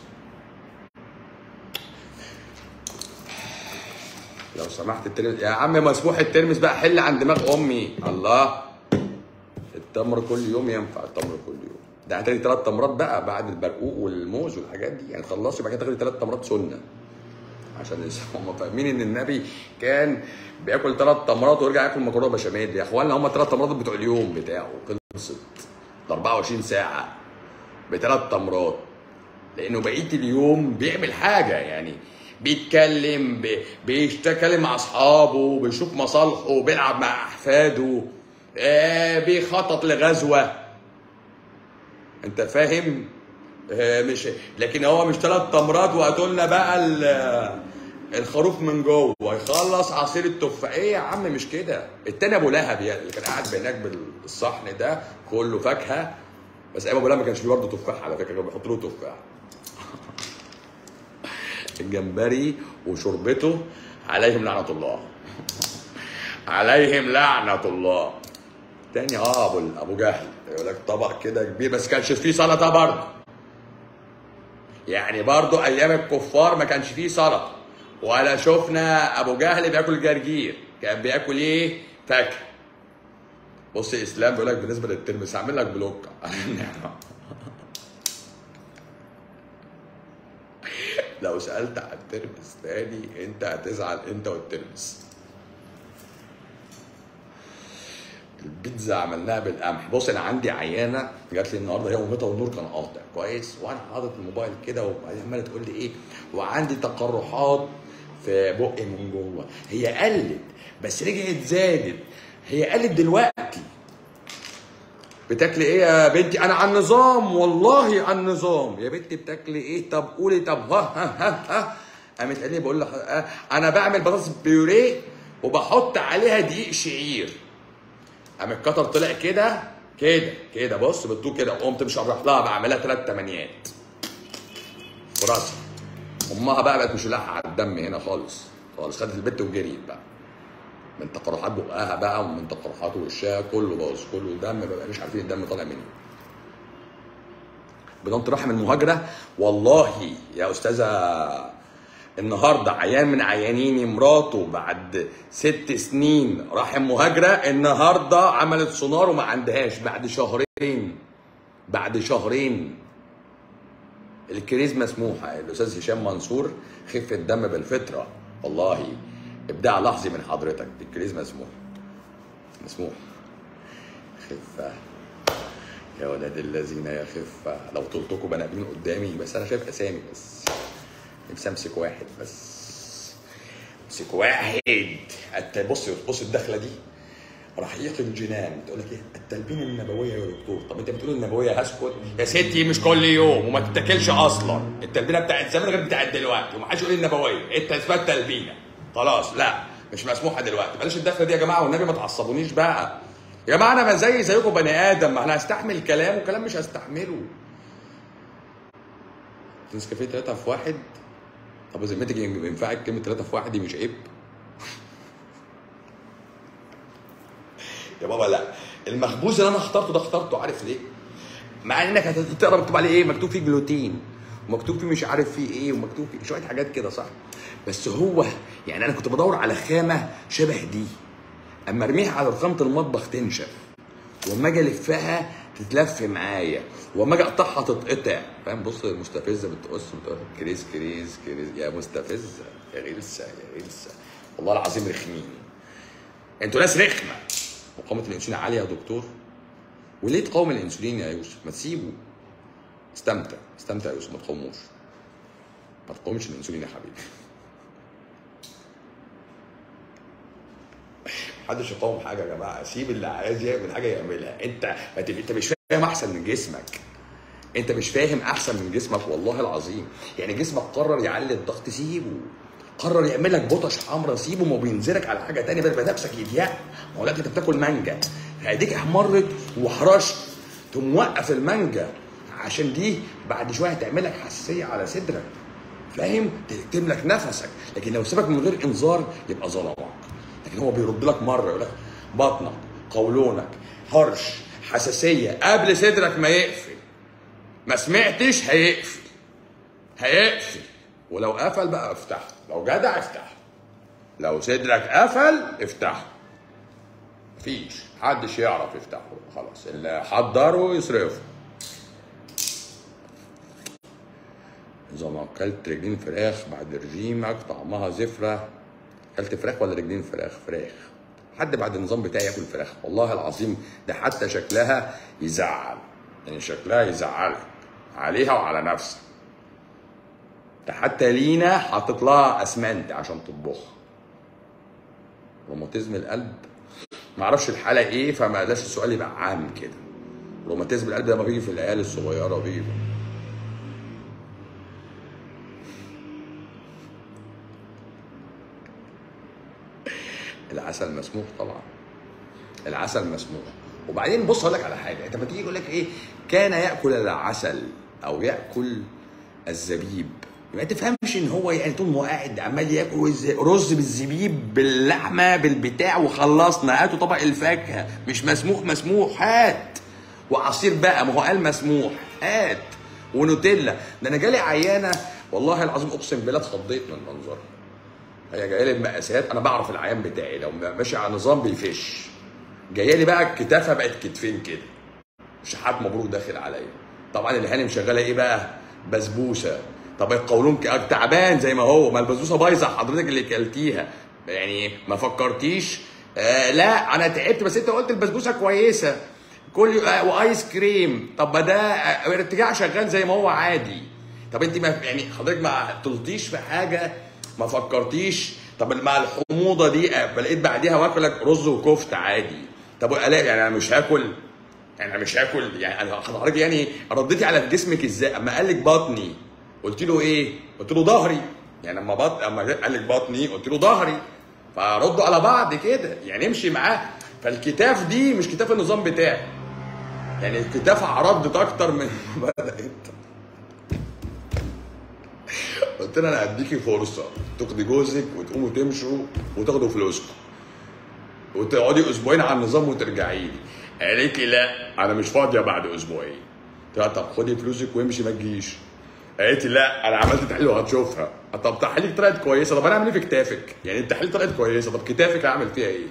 لو سمحت الترمس يا عم مسموح الترمس بقى حل عن دماغ امي الله التمر كل يوم ينفع التمر كل يوم ده هتاخدي ثلاث تمرات بقى بعد البرقوق والموز والحاجات دي يعني خلصي بعد كده تاخدي ثلاث تمرات سنه عشان لسه هم فاهمين ان النبي كان بياكل ثلاث تمرات ويرجع ياكل مكرونه بشاميل يا اخوانا هم ثلاث تمرات بتوع اليوم بتاعه خلصت ال 24 ساعه بثلاث تمرات لانه بقيه اليوم بيعمل حاجه يعني بيتكلم بي- بيتكلم مع اصحابه بيشوف مصالحه بيلعب مع احفاده آه بيخطط لغزوه انت فاهم آه مش لكن هو مش ثلاث تمرات وهاتوا لنا بقى ال- الخروف من جوه يخلص عصير التفاح ايه يا عم مش كده التاني ابو لهب يعني اللي كان قاعد هناك بالصحن ده كله فاكهه بس ايام ابو لهب ما كانش فيه برضه تفاح على فكره كانوا بيحطوا له تفاح الجمبري وشربته عليهم لعنه الله عليهم لعنه الله تاني اه ابو ابو جهل يقول لك طبق كده كبير بس كانش فيه سلطه برضه يعني برضه ايام الكفار ما كانش فيه سلطه ولا شفنا ابو جهل بياكل جرجير كان بياكل ايه فاكهه بص اسلام بيقول لك بالنسبه للترمس هعمل لك بلوك لو سالت عن الترمس تاني انت هتزعل انت والترمس البيتزا عملناها بالقمح بص انا عندي عيانه جات لي النهارده هي ومامتها والنور كان قاطع كويس وانا حاطط الموبايل كده وبعدين عماله تقول لي ايه وعندي تقرحات في بقي من جوه هي قلت بس رجعت زادت هي قلت دلوقتي بتاكلي ايه يا بنتي انا على النظام والله على النظام يا بنتي بتاكلي ايه طب قولي طب ها ها ها ها قامت قال لي بقول لك آه، انا بعمل بطاطس بيوريه وبحط عليها دقيق شعير قام القطر طلع كده كده كده بص بالطول كده قمت مشرح لها بعملها ثلاث تمانيات في راسها امها بقى بقت مشلحه على الدم هنا خالص خالص خدت البت وجريت بقى من تقرحات بقها بقى ومن تقرحات وشها كله باظ كله دم ما مش عارفين الدم طالع منين بضمت رحم المهاجره والله يا استاذه النهارده عيان من عيانيني مراته بعد ست سنين رحم مهاجره النهارده عملت سونار وما عندهاش بعد شهرين بعد شهرين الكريز مسموحه الاستاذ هشام منصور خفه دم بالفطره والله ابداع لحظي من حضرتك الكريز مسموح مسموح خفه يا ولاد الذين يا خفه لو طلتكم بني ادمين قدامي بس انا شايف اسامي بس نفسي امسك واحد بس امسك واحد الت- بص بص الدخله دي رحيق الجنان تقول لك ايه التلبين النبويه يا دكتور طب انت بتقول النبويه هسكت يا ستي مش كل يوم وما تتاكلش اصلا التلبينه بتاعت زمان غير بتاعت دلوقتي ومحدش يقول النبويه انت اسمها التلبينه خلاص لا مش مسموحه دلوقتي بلاش الدخله دي يا جماعه والنبي ما تعصبونيش بقى يا جماعه انا ما زي زيكم بني ادم ما انا هستحمل كلام وكلام مش هستحمله نسكافيه 3 في واحد طب ذمتك ينفعك كلمه 3 في واحد دي مش عيب يا بابا لا المخبوز اللي انا اخترته ده اخترته عارف ليه؟ مع انك هتقرا مكتوب عليه ايه؟ مكتوب فيه جلوتين ومكتوب فيه مش عارف فيه ايه ومكتوب فيه شويه حاجات كده صح؟ بس هو يعني انا كنت بدور على خامه شبه دي اما ارميها على رخامه المطبخ تنشف واما اجي الفها تتلف معايا واما اجي اقطعها تتقطع فاهم بص المستفزه بتقص بتقول كريز كريز كريز يا مستفزه يا غلسه يا غلسه والله العظيم رخمين انتوا ناس رخمه مقاومه الانسولين عاليه يا دكتور وليه تقاوم الانسولين يا يوسف ما تسيبه استمتع استمتع يا يوسف ما تقوموش ما تقومش الانسولين يا حبيبي محدش يقاوم حاجه يا جماعه سيب اللي عايز يعمل حاجه يعملها انت ما تبقى- انت مش فاهم احسن من جسمك انت مش فاهم احسن من جسمك والله العظيم يعني جسمك قرر يعلي الضغط سيبه قرر يعمل لك بطش حمراء سيبه ما بينزلك على حاجه تانية بدل ما نفسك يضيق ما هو دلوقتي انت بتاكل مانجا ايديك احمرت وحرشت تقوم موقف المانجا عشان دي بعد شويه هتعمل لك حساسيه على صدرك فاهم تكتم لك نفسك لكن لو سيبك من غير انذار يبقى ظلمك لكن هو بيرد لك مره يقول لك بطنك قولونك هرش حساسيه قبل صدرك ما يقفل ما سمعتش هيقفل هيقفل ولو قفل بقى افتحه لو جدع افتحه لو صدرك قفل افتحه مفيش محدش يعرف يفتحه خلاص اللي حضره يصرفه إذا ما أكلت رجلين فراخ بعد رجيمك طعمها زفرة أكلت فراخ ولا رجلين فراخ؟ فراخ حد بعد النظام بتاعي ياكل فراخ والله العظيم ده حتى شكلها يزعل يعني شكلها يزعلك عليها وعلى نفسك ده حتى لينا حاطط لها اسمنت عشان تطبخها روماتيزم القلب معرفش الحاله ايه فما قالش السؤال يبقى عام كده روماتيزم القلب ده ما بيجي في العيال الصغيره بيجي العسل مسموح طبعا العسل مسموح وبعدين بص اقول لك على حاجه انت لما تيجي يقول لك ايه كان ياكل العسل او ياكل الزبيب ما تفهمش ان هو يعني طول ما هو قاعد عمال ياكل الز- رز بالزبيب باللحمه بالبتاع وخلصنا هاتوا طبق الفاكهه مش مسموح مسموح هات وعصير بقى ما هو قال مسموح هات ونوتيلا ده انا جالي عيانه والله العظيم اقسم بالله اتخضيت من منظرها هي جايه لي بمقاسات انا بعرف العيان بتاعي لو ماشي على نظام بيفش جايه لي بقى كتافها بقت كتفين كده شحات مبروك داخل عليا طبعا الهانم شغاله ايه بقى بسبوسه طب القولون ك- تعبان زي ما هو ما البسبوسه بايظه حضرتك اللي كلتيها يعني ما فكرتيش آه لا انا تعبت بس انت قلت البسبوسه كويسه كل آه وايس كريم طب ما ده آه، ارتجاع شغال زي ما هو عادي طب انت ما يعني حضرتك ما طلتيش في حاجه ما فكرتيش طب مع الحموضه دي آه، لقيت بعديها واكلك رز وكفته عادي طب الاقي يعني انا مش هاكل يعني انا مش هاكل يعني انا حضرتك يعني رديتي على جسمك ازاي اما قال لك بطني قلت له ايه قلت له ظهري يعني اما بط اما قال لك بطني قلت له ظهري فردوا على بعض كده يعني امشي معاه فالكتاف دي مش كتاف النظام بتاعي يعني الكتاف عرضت اكتر من ما بدات قلت لها انا هديكي فرصه تاخدي جوزك وتقوموا تمشوا وتاخدوا فلوسكم وتقعدي اسبوعين على النظام وترجعي لي قالت لي لا انا مش فاضيه بعد اسبوعين قلت لها طب خدي فلوسك وامشي ما تجيش قالت لي لا انا عملت تحليل وهتشوفها طب تحليلك طلعت كويسه طب انا اعمل ايه في كتافك يعني التحليل طلعت كويسه طب كتافك اعمل فيها ايه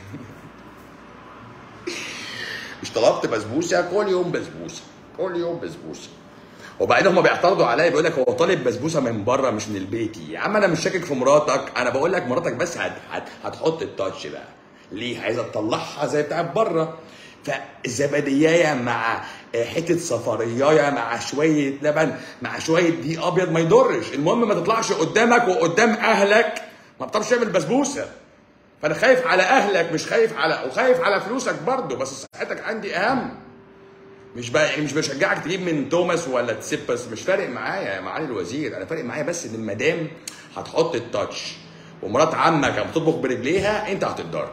مش طلبت بسبوسه كل يوم بسبوسه كل يوم بسبوسه وبعدين هم بيعترضوا عليا بيقول لك هو طالب بسبوسه من بره مش من البيت يا عم انا مش شاكك في مراتك انا بقول لك مراتك بس هت هت هتحط التاتش بقى ليه عايزه تطلعها زي بتاعت بره فالزبديايه مع حته صفريايه مع شويه لبن مع شويه دقيق ابيض ما يضرش المهم ما تطلعش قدامك وقدام اهلك ما بتعرفش تعمل بسبوسه فانا خايف على اهلك مش خايف على وخايف على فلوسك برضه بس صحتك عندي اهم مش بقى يعني مش بشجعك تجيب من توماس ولا تسيبس مش فارق معايا يا معالي الوزير انا فارق معايا بس ان المدام هتحط التاتش ومرات عمك لما تطبخ برجليها انت هتتضرر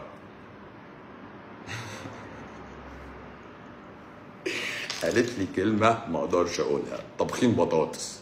قالت لي كلمه ما اقدرش اقولها طبخين بطاطس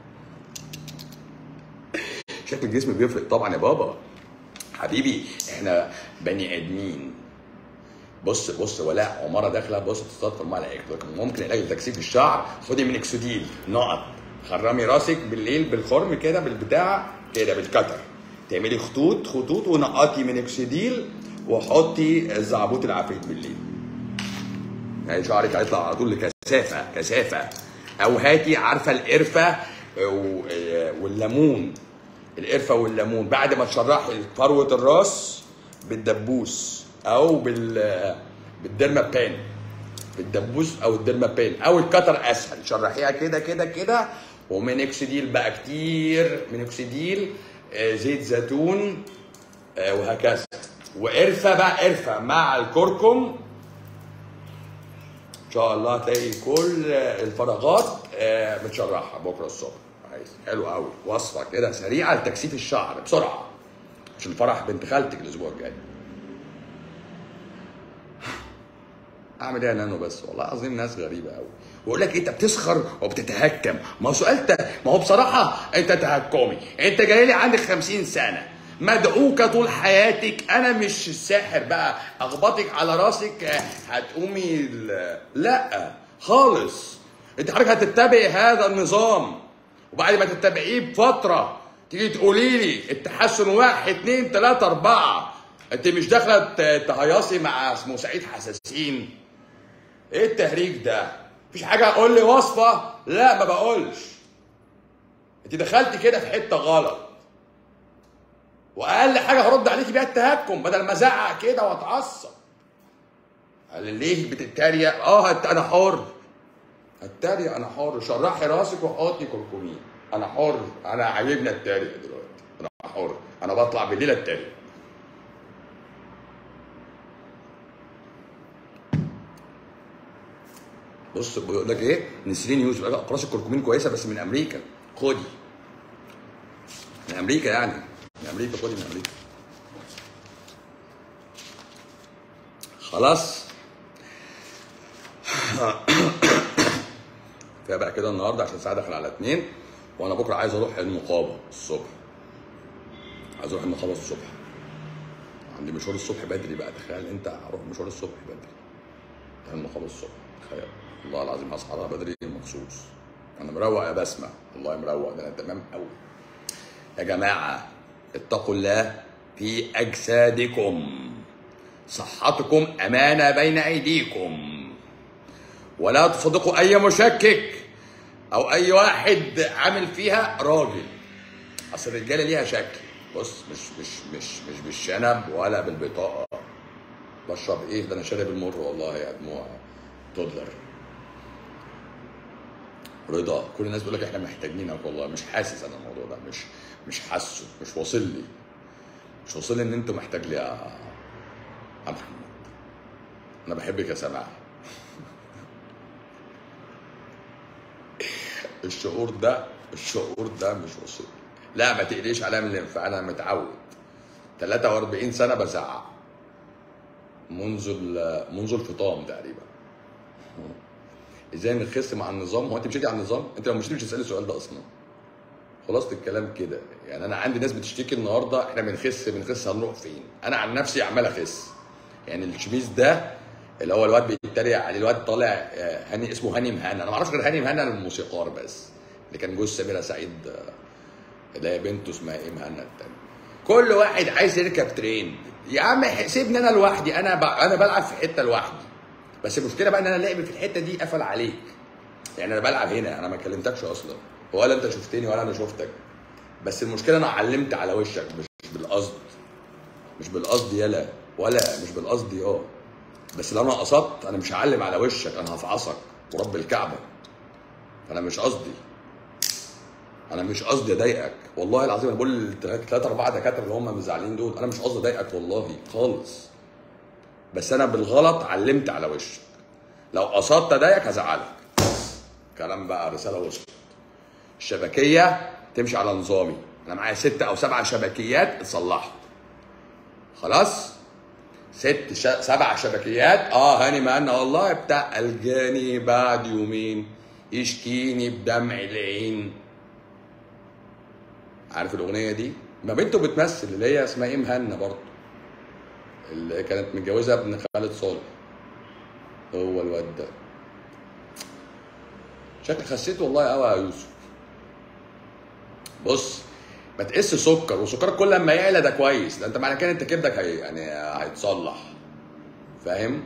شكل الجسم بيفرق طبعا يا بابا حبيبي احنا بني ادمين بص بص ولاء عماره داخله بص تستطفل مع العلاج لكن ممكن علاج لتكثيف الشعر خدي من اكسوديل نقط خرمي راسك بالليل بالخرم كده بالبتاع كده بالكتر تعملي خطوط خطوط ونقطي من اكسوديل وحطي زعبوط العفريت بالليل يعني شعرك هيطلع على طول لكثافه كثافه او هاتي عارفه القرفه و- والليمون القرفه والليمون بعد ما تشرحي فروه الراس بالدبوس او بال بالديرما بان بالدبوس او الديرمابين او الكتر اسهل شرحيها كده كده كده ومينوكسيديل بقى كتير مينوكسيديل آه، زيت زيتون آه، وهكذا وقرفه بقى قرفه مع الكركم ان شاء الله هتلاقي كل الفراغات آه، متشرحه بكره الصبح عايز حلو قوي وصفه كده سريعه لتكثيف الشعر بسرعه عشان فرح بنت خالتك الاسبوع الجاي اعمل ايه يا نانو بس والله العظيم ناس غريبه قوي ويقول لك انت بتسخر وبتتهكم ما هو سؤال ت- ما هو بصراحه انت تهكمي انت جاي لي عندك 50 سنه مدعوكة طول حياتك انا مش الساحر بقى اخبطك على راسك آه، هتقومي ال- لا خالص انت حضرتك هتتبعي هذا النظام وبعد ما تتبعيه بفتره تيجي تقولي لي التحسن واحد اتنين تلاته اربعه انت مش داخله ت- تهيصي مع اسمه سعيد حساسين ايه التهريج ده؟ مفيش حاجه اقول لي وصفه؟ لا ما بقولش. انت دخلتي كده في حته غلط. واقل حاجه هرد عليكي بيها التهكم بدل ما ازعق كده واتعصب. قال ليه بتتريق؟ اه هت- انا حر. هتريق انا حر شرحي راسك وحطي كركمين. انا حر انا عاجبني اتريق دلوقتي. انا حر انا بطلع بالليل اتريق. بص بيقول لك ايه نسرين يوسف بيقول لك اقراص الكركمين كويسه بس من امريكا خدي من امريكا يعني من امريكا خدي من امريكا خلاص فيها بقى كده النهارده عشان الساعه داخل على اتنين وانا بكره عايز اروح النقابه الصبح عايز اروح النقابه الصبح عندي مشوار الصبح بدري بقى تخيل انت هروح مشوار الصبح بدري النقابه الصبح تخيل والله العظيم هصحى لها بدري مخصوص انا مروق يا بسمه والله مروق ده انا تمام قوي يا جماعه اتقوا الله في اجسادكم صحتكم امانه بين ايديكم ولا تصدقوا اي مشكك او اي واحد عامل فيها راجل اصل الرجاله ليها شكل بص مش مش مش مش بالشنب ولا بالبطاقه بشرب ايه ده انا شارب المر والله يا دموع تودلر رضا كل الناس بيقول لك احنا محتاجينك والله مش حاسس انا الموضوع ده مش مش حاسه مش واصل لي مش واصل لي ان انت محتاج لي يا يا محمد انا بحبك يا سماح الشعور ده الشعور ده مش واصل لا ما تقليش عليا من الانفعال انا متعود 43 سنه بزعق منذ ال- منذ الفطام تقريبا ازاي نخس مع النظام هو انت مشيتي على النظام انت لو مشيتي مش هتسالي السؤال ده اصلا خلاصه الكلام كده يعني انا عندي ناس بتشتكي النهارده احنا بنخس بنخس هنروح فين انا عن نفسي عمال اخس يعني الشميز ده اللي هو الواد بيتريق عليه الواد طالع آه، هاني اسمه هاني مهنا انا ما اعرفش غير هاني مهنا الموسيقار بس اللي كان جوز سميرة سعيد آه، اللي هي بنته اسمها ايه مهنا التانية كل واحد عايز يركب ترين يا عم سيبني انا لوحدي انا ب... انا بلعب في حته لوحدي بس المشكله بقى ان انا لعبي في الحته دي قفل عليك يعني انا بلعب هنا انا ما كلمتكش اصلا ولا انت شفتني ولا انا شفتك بس المشكله انا علمت على وشك مش مش بالقصد مش بالقصد يلا ولا مش بالقصد اه بس لو انا قصدت انا مش هعلم على وشك انا هفعصك ورب الكعبه انا مش قصدي انا مش قصدي اضايقك والله العظيم انا بقول للثلاثه اربعه دكاتره اللي هم مزعلين دول انا مش قصدي اضايقك والله خالص بس انا بالغلط علمت على وشك لو قصدت اضايقك هزعلك كلام بقى رساله وصلت الشبكيه تمشي على نظامي انا معايا ستة او سبعة شبكيات اتصلحت خلاص ست ش... سبع شبكيات اه هاني مهنا والله بتاع الجاني بعد يومين يشكيني بدمع العين عارف الاغنيه دي ما بنته بتمثل اللي هي اسمها ايه مهنا برضه اللي كانت متجوزه ابن خالد صالح هو الواد ده شكلك خسيت والله قوي يا يوسف بص ما تقيس سكر وسكرك كل ما يعلى ده كويس ده انت معنى كده انت كبدك هي يعني هيتصلح فاهم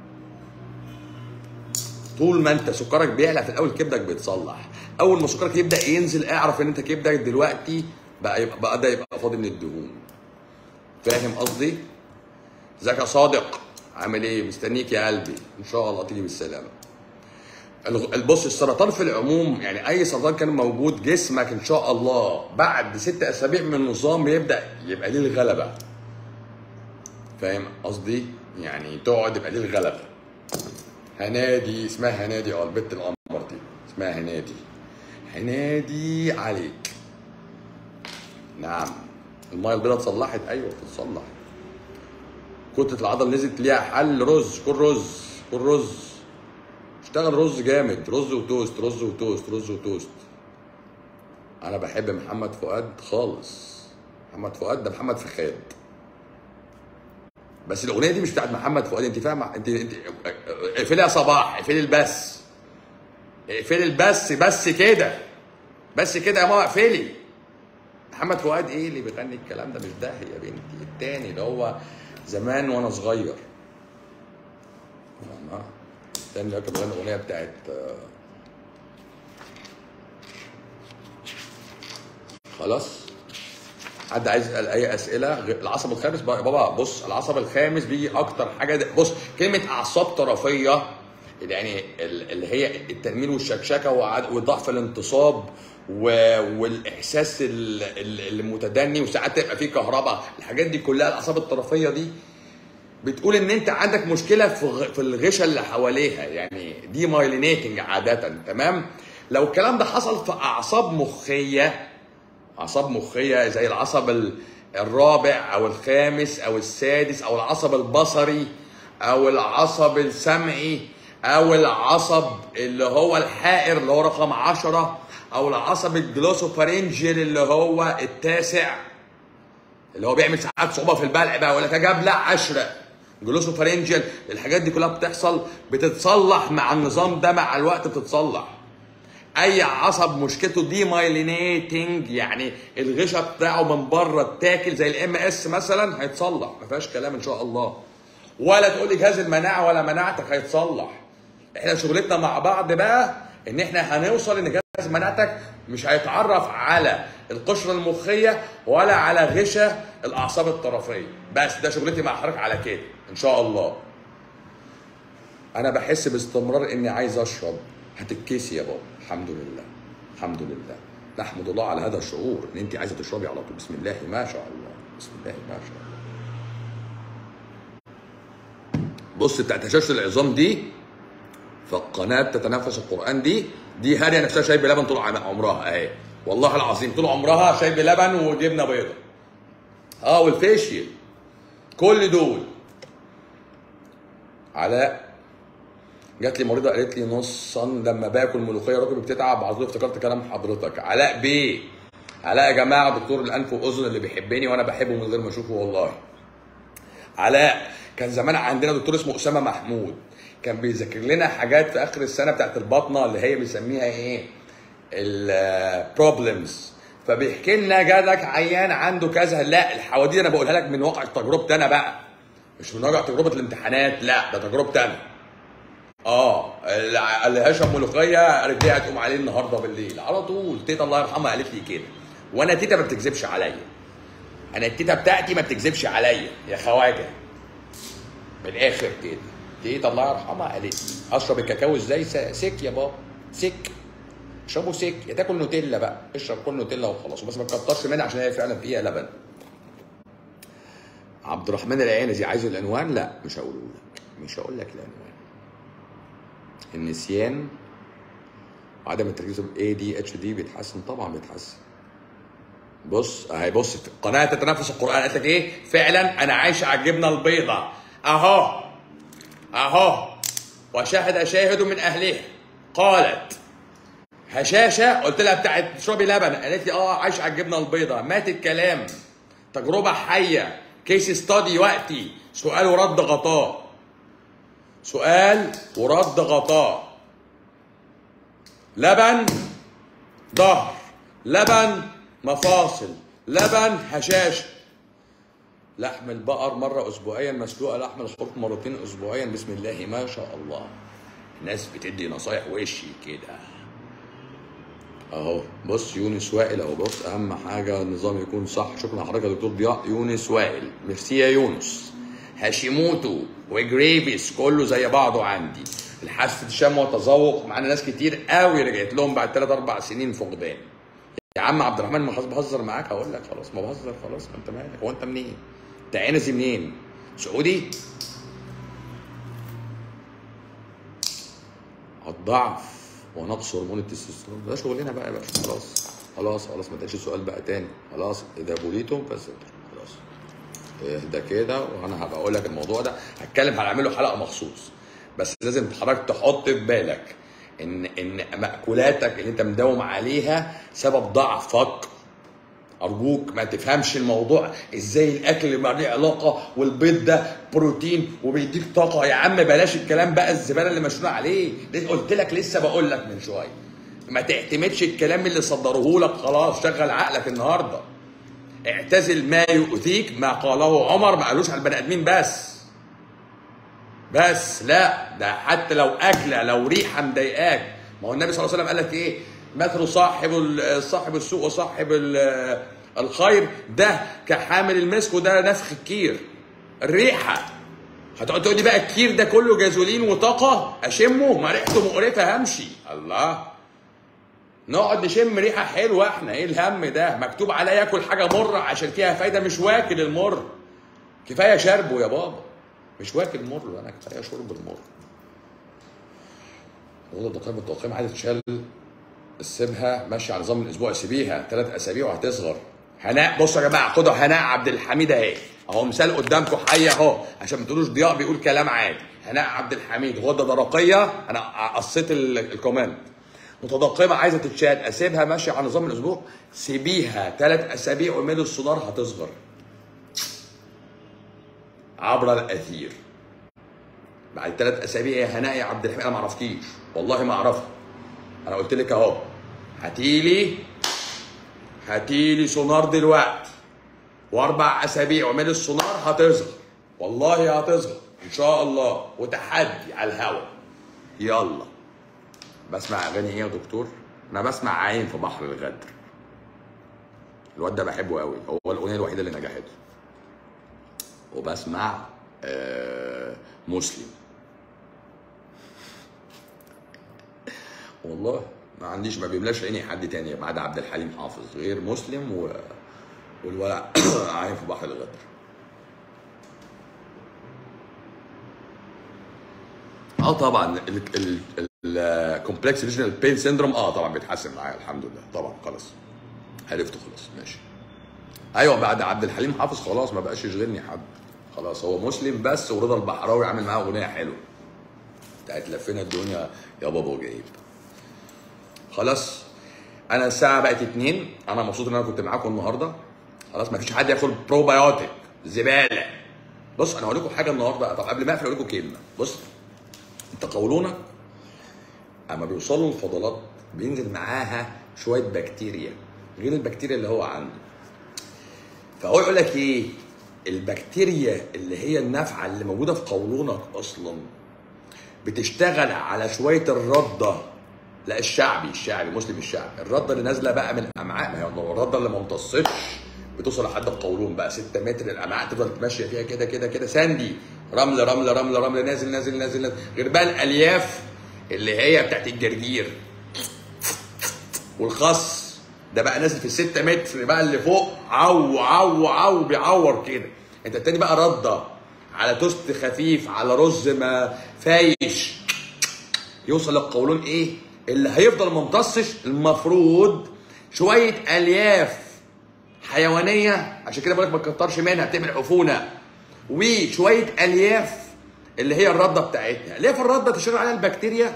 طول ما انت سكرك بيعلى في الاول كبدك بيتصلح اول ما سكرك يبدا ينزل اعرف ان انت كبدك دلوقتي بقى يبقى بقى ده يبقى فاضي من الدهون فاهم قصدي ازيك يا صادق عامل ايه مستنيك يا قلبي ان شاء الله تيجي بالسلامه الغ- البص السرطان في العموم يعني اي سرطان كان موجود جسمك ان شاء الله بعد ست اسابيع من النظام يبدا يبقى ليه الغلبه فاهم قصدي يعني تقعد يبقى ليه الغلبه هنادي اسمها هنادي اه البت القمر دي اسمها هنادي هنادي عليك نعم الميه البيضاء اتصلحت ايوه بتتصلح كتله العضل نزلت ليها حل رز كل رز كل رز اشتغل رز جامد رز وتوست رز وتوست رز وتوست انا بحب محمد فؤاد خالص محمد فؤاد ده محمد فخاد بس الاغنيه دي مش بتاعت محمد فؤاد انت فاهمه انت انت اقفلي يا صباح اقفلي البث اقفلي البث بس كده بس كده يا ماما اقفلي محمد فؤاد ايه اللي بيغني الكلام ده مش ده يا بنتي التاني اللي هو زمان وانا صغير فاهمة؟ التاني اللي هو كان بيغني الاغنيه بتاعت آه، خلاص حد عايز يسال اي اسئله غير- العصب الخامس بقى يا بابا بص العصب الخامس بيجي اكتر حاجه ده بص كلمه اعصاب طرفيه يعني ال- اللي هي التنميل والشكشكه وعد- وضعف الانتصاب و- والاحساس ال- ال- المتدني وساعات تبقى فيه كهرباء الحاجات دي كلها الاعصاب الطرفيه دي بتقول ان انت عندك مشكله في غ- في الغشا اللي حواليها يعني دي مايلينيتنج عاده تمام لو الكلام ده حصل في اعصاب مخيه اعصاب مخيه زي العصب ال- الرابع او الخامس او السادس او العصب البصري او العصب السمعي او العصب اللي هو الحائر اللي هو رقم عشرة او العصب الجلوسوفارنجيال اللي هو التاسع اللي هو بيعمل ساعات صعوبه في البلع بقى ولا تجابلع عشرة جلوسوفارنجيال الحاجات دي كلها بتحصل بتتصلح مع النظام ده مع الوقت بتتصلح اي عصب مشكلته دي مايلينيتنج يعني الغشا بتاعه من بره اتاكل زي الام اس مثلا هيتصلح ما فيهاش كلام ان شاء الله ولا تقول لي جهاز المناعه ولا مناعتك هيتصلح احنا شغلتنا مع بعض بقى ان احنا هنوصل ان جهاز مناعتك مش هيتعرف على القشره المخيه ولا على غشا الاعصاب الطرفيه بس ده شغلتي مع حضرتك على كده ان شاء الله انا بحس باستمرار اني عايز اشرب هتتكسي يا بابا الحمد لله الحمد لله نحمد الله على هذا الشعور ان انت عايزه تشربي على طول بسم الله ما شاء الله بسم الله ما شاء الله بص بتاعت هشاشه العظام دي فالقناه تتنفس القران دي دي هاريه نفسها شاي بلبن طول عم- عمرها اهي والله العظيم طول عمرها شاي بلبن وجبنه بيضه اه والفيشيال كل دول علاء جات لي مريضه قالت لي نصا لما باكل ملوخيه ركبي بتتعب على طول افتكرت كلام حضرتك علاء بيه علاء يا جماعه دكتور الانف واذن اللي بيحبني وانا بحبه من غير ما اشوفه والله علاء كان زمان عندنا دكتور اسمه اسامه محمود كان بيذاكر لنا حاجات في اخر السنه بتاعت البطنه اللي هي بيسميها ايه البروبلمز فبيحكي لنا جالك عيان عنده كذا لا الحواديت انا بقولها لك من واقع تجربتي انا بقى مش من واقع تجربه الامتحانات لا ده تجربتي انا اه اللي اللي هشرب ملوخيه رجليها هتقوم عليه النهارده بالليل على طول تيتا الله يرحمها قالت لي كده وانا تيتا ما بتكذبش عليا انا التيتا بتاعتي ما بتكذبش عليا يا خواجه من الاخر كده تيتا الله يرحمها قالت لي اشرب الكاكاو ازاي س- سك يا بابا سك اشربه سك يا تاكل نوتيلا بقى اشرب كل نوتيلا وخلاص بس ما تكترش منها عشان هي فعلا فيها لبن عبد الرحمن العينزي عايز العنوان لا مش هقوله لك مش هقول لك العنوان النسيان وعدم التركيز اي دي اتش دي بيتحسن طبعا بيتحسن بص اهي بص في قناه تتنفس القران قالت لك ايه فعلا انا عايش على الجبنه البيضاء اهو اهو وشاهد شاهد من اهلها قالت هشاشه قلت لها بتاعت تشربي لبن قالت لي اه عايش على الجبنه البيضاء مات الكلام تجربه حيه كيس ستادي وقتي سؤال ورد غطاء سؤال ورد غطاء لبن ظهر لبن مفاصل لبن هشاشه لحم البقر مرة أسبوعيا مسلوقة لحم الخروف مرتين أسبوعيا بسم الله ما شاء الله الناس بتدي نصايح وشي كده اهو بص يونس وائل اهو بص اهم حاجه النظام يكون صح شكرا لحضرتك يا دكتور ضياء يونس وائل ميرسي يا يونس هاشيموتو وجريفيس كله زي بعضه عندي الحاسه الشم والتذوق معانا ناس كتير قوي رجعت لهم بعد 3 4 سنين فقدان يا عم عبد الرحمن ما خلاص بهزر معاك هقول لك خلاص ما بهزر خلاص ما انت مالك هو انت منين؟ انت عنزي منين؟ سعودي؟ الضعف ونقص هرمون التستوستيرون ده شغلنا بقى يا باشا خلاص خلاص خلاص ما تقولش سؤال بقى تاني خلاص اذا بوليتو بس خلاص اهدى كده وانا هبقى اقول لك الموضوع ده هتكلم هنعمل له حلقه مخصوص بس لازم حضرتك تحط في بالك ان ان مأكولاتك اللي انت مداوم عليها سبب ضعفك ارجوك ما تفهمش الموضوع ازاي الاكل ما ليه علاقه والبيض ده بروتين وبيديك طاقه يا عم بلاش الكلام بقى الزباله اللي مشروع عليه ليه قلت لك لسه بقول لك من شويه ما تعتمدش الكلام اللي صدروه لك خلاص شغل عقلك النهارده اعتزل ما يؤذيك ما قاله عمر ما قالوش على البني ادمين بس بس لا ده حتى لو اكله لو ريحه مضايقاك ما هو النبي صلى الله عليه وسلم قال لك ايه مثل صاحب ال- صاحب السوق وصاحب ال- الخير ده كحامل المسك وده نفخ الكير الريحه هتقعد تقول لي بقى الكير ده كله جازولين وطاقه اشمه ما ريحته مقرفه همشي الله نقعد نشم ريحه حلوه احنا ايه الهم ده مكتوب عليا ياكل حاجه مره عشان فيها فايده مش واكل المر كفايه شربه يا بابا مش واكل مر انا كفايه شرب المر هو ده التقييم التقييم عايزه تتشال سيبها ماشيه على نظام الاسبوع سيبيها ثلاث اسابيع وهتصغر هناء بصوا يا جماعه خدوا هناء عبد الحميد اهي اهو مثال قدامكم حي اهو عشان ما تقولوش ضياء بيقول كلام عادي هناء عبد الحميد غده درقيه انا قصيت ال- الكومنت متضخمه عايزه تتشال اسيبها ماشيه على نظام الاسبوع سيبيها ثلاث اسابيع وميل السونار هتصغر عبر الاثير بعد ثلاث اسابيع يا هناء يا عبد الحميد انا ما اعرفكيش والله ما اعرفها انا قلت لك اهو هاتيلي هاتيلي سونار دلوقتي واربع اسابيع ومن السونار هتصغر والله هتصغر ان شاء الله وتحدي على الهوا يلا بسمع اغاني ايه يا دكتور انا بسمع عين في بحر الغدر الواد ده بحبه قوي هو الاغنيه الوحيده اللي نجحته وبسمع آه مسلم والله ما عنديش ما بيملاش عيني حد تاني بعد عبد الحليم حافظ غير مسلم و... والولع عايم في بحر الغدر اه طبعا الكومبلكس ريجنال بين سيندروم اه طبعا بيتحسن معايا الحمد لله طبعا خلاص عرفته خلاص ماشي ايوه بعد عبد الحليم حافظ خلاص ما بقاش يشغلني حد خلاص هو مسلم بس ورضا البحراوي عامل معاه اغنيه حلوه بتاعت لفينا الدنيا يا بابا وجايب خلاص انا الساعه بقت اتنين انا مبسوط ان انا كنت معاكم النهارده خلاص ما فيش حد ياخد بروبايوتيك زباله بص انا هقول لكم حاجه النهارده طب قبل ما اقفل اقول لكم كلمه بص انت قولونك اما بيوصلوا الفضلات بينزل معاها شويه بكتيريا غير البكتيريا اللي هو عنده فهو يقول لك ايه البكتيريا اللي هي النافعه اللي موجوده في قولونك اصلا بتشتغل على شويه الرده لا الشعبي الشعبي مسلم الشعبي الرده اللي نازله بقى من الامعاء ما هي الرده اللي ما امتصتش بتوصل لحد القولون بقى 6 متر الامعاء تفضل ماشيه فيها كده كده كده ساندي رمل رمل رمل رمل نازل نازل نازل, نازل. غير بقى الالياف اللي هي بتاعت الجرجير والخس ده بقى نازل في 6 متر بقى اللي فوق عو عو عو بيعور كده انت التاني بقى رده على توست خفيف على رز ما فايش يوصل للقولون ايه اللي هيفضل ما امتصش المفروض شويه الياف حيوانيه عشان كده بقول لك ما تكترش منها بتعمل عفونه وشويه الياف اللي هي الرده بتاعتنا الياف الرده تشتغل عليها البكتيريا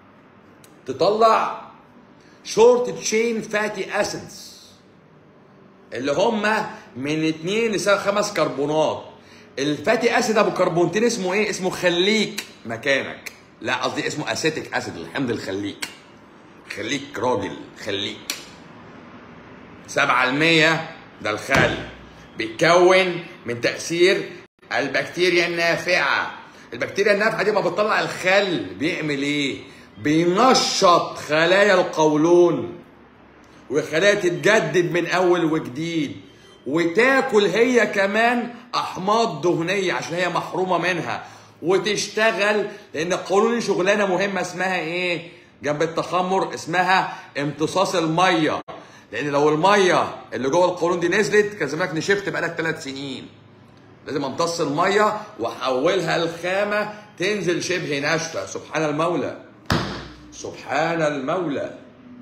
تطلع شورت تشين فاتي اسيدز اللي هم من 2 ل 5 كربونات الفاتي اسيد ابو كربونتين اسمه ايه اسمه خليك مكانك لا قصدي اسمه اسيتيك اسيد الحمض الخليك خليك راجل خليك 7% ده الخل بيتكون من تأثير البكتيريا النافعة البكتيريا النافعة دي ما بتطلع الخل بيعمل ايه بينشط خلايا القولون والخلايا تتجدد من اول وجديد وتاكل هي كمان احماض دهنيه عشان هي محرومه منها وتشتغل لان القولون شغلانه مهمه اسمها ايه جنب التخمر اسمها امتصاص الميه لان لو الميه اللي جوه القولون دي نزلت كان زمانك نشفت بقالك ثلاث سنين لازم امتص الميه واحولها لخامه تنزل شبه ناشفه سبحان المولى سبحان المولى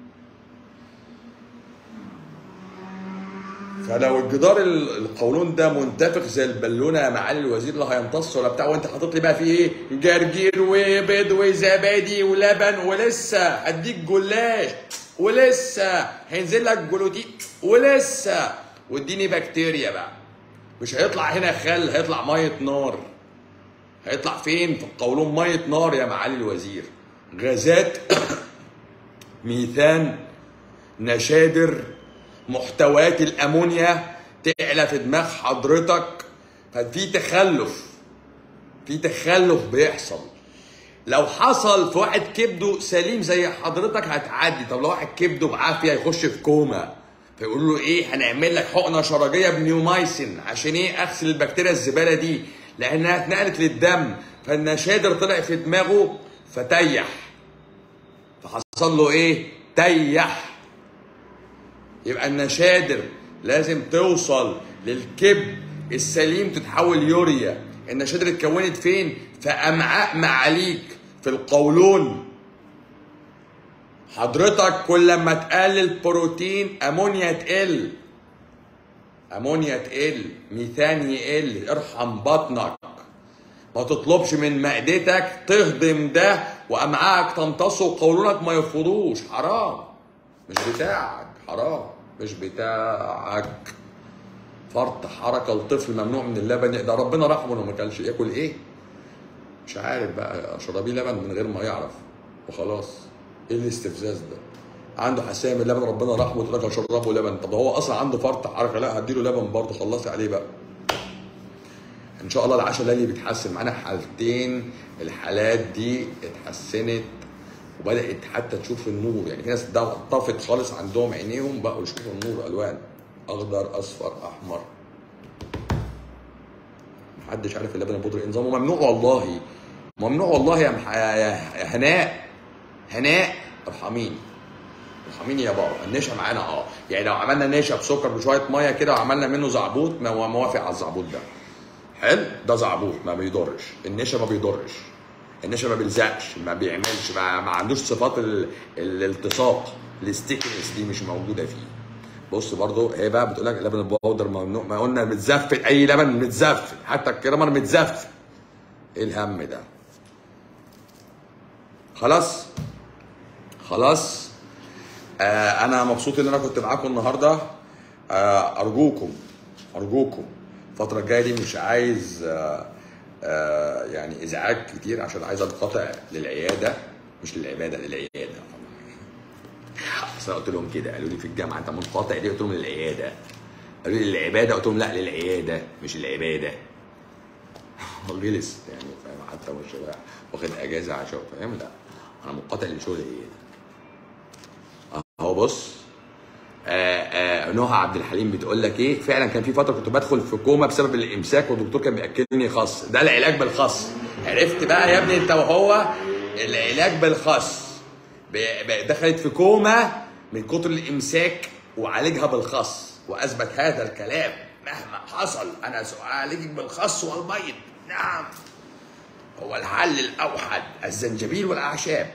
فلو الجدار ال- القولون ده منتفخ زي البالونه يا معالي الوزير لا هيمتص ولا بتاع وانت حاطط لي بقى فيه ايه جرجير وبيض وزبادي ولبن ولسه هديك جلاش ولسه هينزل لك جلوتين ولسه واديني بكتيريا بقى مش هيطلع هنا خل هيطلع ميه نار هيطلع فين في القولون ميه نار يا معالي الوزير غازات ميثان نشادر محتويات الامونيا تعلى في دماغ حضرتك ففي تخلف في تخلف بيحصل لو حصل في واحد كبده سليم زي حضرتك هتعدي طب لو واحد كبده بعافيه يخش في كوما فيقول له ايه هنعمل لك حقنه شرجيه بنيومايسين عشان ايه اغسل البكتيريا الزباله دي لانها اتنقلت للدم فالنشادر طلع في دماغه فتيح فحصل له ايه تيح يبقى النشادر لازم توصل للكبد السليم تتحول يوريا النشادر اتكونت فين في امعاء معاليك في القولون حضرتك كل ما تقلل بروتين امونيا تقل امونيا تقل ميثان يقل ارحم بطنك ما تطلبش من معدتك تهضم ده وامعائك تمتصه وقولونك ما يرفضوش حرام مش بتاعك حرام مش بتاعك فرط حركه الطفل ممنوع من اللبن ده ربنا رحمه انه ما كانش ياكل ايه مش عارف بقى اشربيه لبن من غير ما يعرف وخلاص ايه الاستفزاز ده عنده حساسيه من اللبن ربنا رحمه تقول لك اشربه لبن طب هو اصلا عنده فرط حركه لا هديله لبن برضه خلصي عليه بقى ان شاء الله العشاء الليلي بيتحسن معانا حالتين الحالات دي اتحسنت وبدات حتى تشوف النور يعني في ناس ده طفت خالص عندهم عينيهم بقوا يشوفوا النور الوان اخضر اصفر احمر محدش عارف اللبن البودري إيه نظامه ممنوع والله ممنوع والله يا, مح... يا يا هناء هناء ارحميني ارحميني يا بابا النشا معانا اه يعني لو عملنا نشا بسكر بشويه ميه كده وعملنا منه زعبوط ما هو موافق على الزعبوط ده حلو ده زعبوط ما بيضرش النشا ما بيضرش النشا ما بيلزقش ما بيعملش ما, ما عندوش صفات ال... الالتصاق الستيكنس دي مش موجوده فيه بص برضو هي بقى بتقول لك اللبن البودر ممنوع ما قلنا متزفت اي لبن متزفت حتى الكرامر متزفت ايه الهم ده خلاص خلاص آه انا مبسوط ان انا كنت معاكم النهارده آه ارجوكم ارجوكم الفتره الجايه دي مش عايز آه آه يعني ازعاج كتير عشان عايز انقطع للعياده مش للعباده للعياده اصل أنا قلت لهم كده قالوا لي في الجامعه انت منقطع ليه قلت لهم للعياده قالوا لي للعباده قلت لهم لا للعياده مش العباده غلس يعني فاهم حتى مش واخد اجازه عشان فاهم لا انا منقطع لشغل العياده اهو بص آه آه نهى عبد الحليم بتقول لك ايه فعلا كان في فتره كنت بدخل في كوما بسبب الامساك والدكتور كان بياكلني خس ده العلاج بالخس عرفت بقى يا ابني انت وهو العلاج بالخس ب- ب- دخلت في كوما من كتر الامساك وعالجها بالخس واثبت هذا الكلام مهما حصل انا سأعالجك بالخس والبيض نعم هو الحل الاوحد الزنجبيل والاعشاب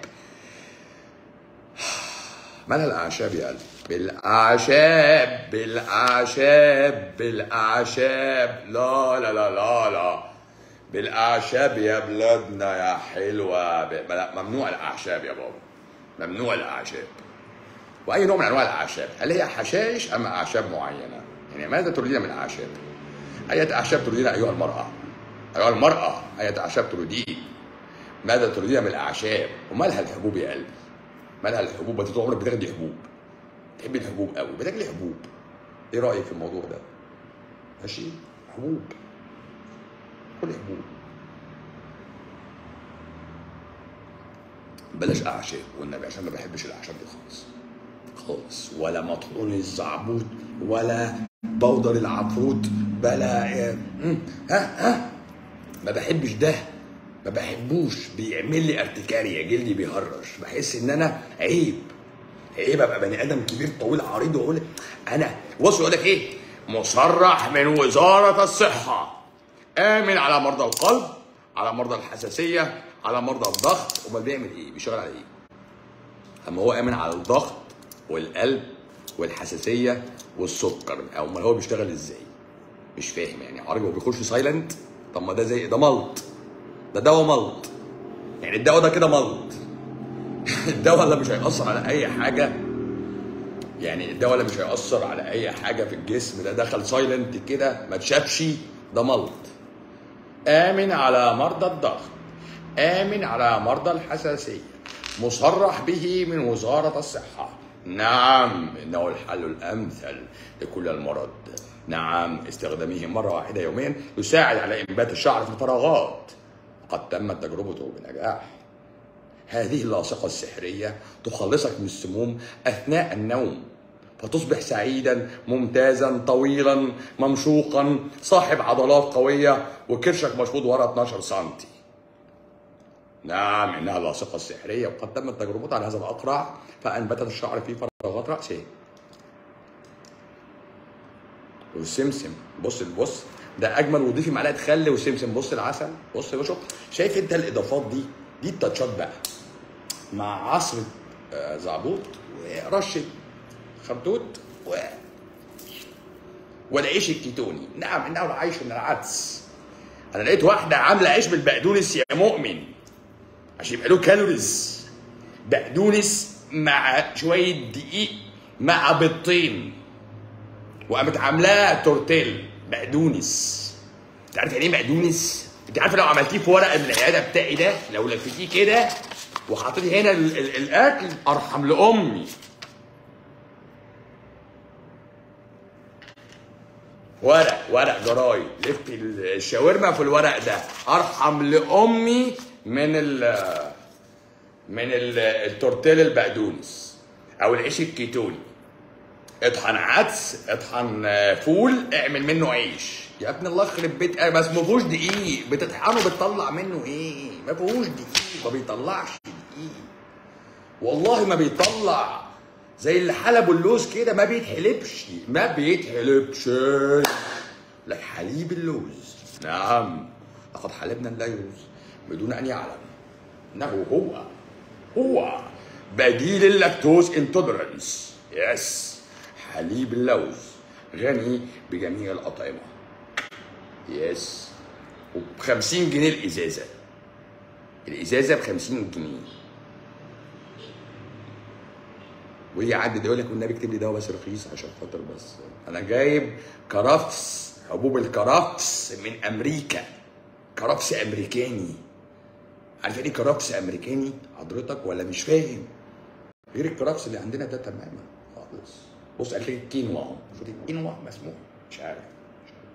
مالها الاعشاب يا قلبي بالاعشاب بالاعشاب بالاعشاب لا لا لا لا لا بالاعشاب يا بلادنا يا حلوه ب... لا ممنوع الاعشاب يا بابا ممنوع الاعشاب واي نوع من انواع الاعشاب هل هي حشائش ام اعشاب معينه يعني ماذا تريدين من الاعشاب اية اعشاب تريدين ايها المراه ايها المراه اية اعشاب تريدين ماذا تريدين من الاعشاب ومالها الحبوب يا قلبي مالها الحبوب انت طول عمرك بتاخدي حبوب تحبي الحبوب قوي بتاكلي حبوب ايه رايك في الموضوع ده ماشي حبوب كل حبوب بلاش اعشاب والنبي عشان ما بحبش الاعشاب دي خالص خالص ولا مطحون الزعبوط ولا بودر العفروت بلا إيه، مم، ها ها ما بحبش ده ما بحبوش بيعمل لي ارتكاريا جلدي بيهرش بحس ان انا عيب عيب ابقى بني ادم كبير طويل عريض واقول انا بص يقول لك ايه مصرح من وزاره الصحه امن على مرضى القلب على مرضى الحساسيه على مرضى الضغط امال بيعمل ايه بيشتغل على ايه اما هو امن على الضغط والقلب والحساسيه والسكر او امال هو بيشتغل ازاي مش فاهم يعني عربي هو بيخش سايلنت طب ما ده زي ده ملط ده دواء ملط يعني الدواء ده كده ملط الدواء ده مش هيأثر على أي حاجة يعني الدواء ده مش هيأثر على أي حاجة في الجسم ده دخل سايلنت كده ما تشافش ده ملط آمن على مرضى الضغط آمن على مرضى الحساسية مصرح به من وزارة الصحة نعم إنه الحل الأمثل لكل المرض نعم استخدامه مرة واحدة يوميا يساعد على إنبات الشعر في الفراغات قد تمت تجربته بنجاح هذه اللاصقة السحرية تخلصك من السموم أثناء النوم فتصبح سعيدا ممتازا طويلا ممشوقا صاحب عضلات قوية وكرشك مشهود ورا 12 سنتي نعم إنها اللاصقة السحرية وقد تمت تجربتها على هذا الأقرع فأنبتت الشعر في فراغات رأسه والسمسم بص بص ده اجمل وضيفي معلقه خل وسمسم بص العسل بص يا باشا شايف انت الاضافات دي دي التاتشات بقى مع عصره آه، زعبوط ورشه خرطوط و والعيش الكيتوني نعم انه العيش من العدس انا لقيت واحده عامله عيش بالبقدونس يا مؤمن عشان يبقى له كالوريز بقدونس مع شويه دقيق مع بيضتين وقامت عاملاه تورتيل بقدونس انت عارف يعني ايه بقدونس؟ انت عارف لو عملتيه في ورقه من العياده بتاعي ده لو لفيتيه كده وحطيتي هنا ال ال الاكل ارحم لامي ورق ورق جرايد لفت الشاورما في الورق ده ارحم لامي من ال من ال- التورتيل البقدونس او العيش الكيتوني اطحن عدس اطحن آه، فول اعمل منه عيش يا ابن الله يخرب بيت آه، بس ما فيهوش دقيق بتطحنه بتطلع منه ايه ما فيهوش دقيق ما بيطلعش دقيق والله ما بيطلع زي اللي حلبوا اللوز كده ما بيتحلبش ما بيتحلبش لك حليب اللوز نعم لقد حلبنا اللوز بدون ان يعلم انه هو هو بديل اللاكتوز انتولرنس يس حليب اللوز غني بجميع الأطعمة يس وب 50 جنيه الإزازة الإزازة ب 50 جنيه ويجي يعدي يقول لك والنبي اكتب لي دواء بس رخيص عشان خاطر بس انا جايب كرفس حبوب الكرفس من امريكا كرفس امريكاني عارف يعني ايه كرفس امريكاني حضرتك ولا مش فاهم غير الكرفس اللي عندنا ده تماما خالص بص قال لي الكينوا اهو شوف الكينوا مسموح مش عارف مش عارف.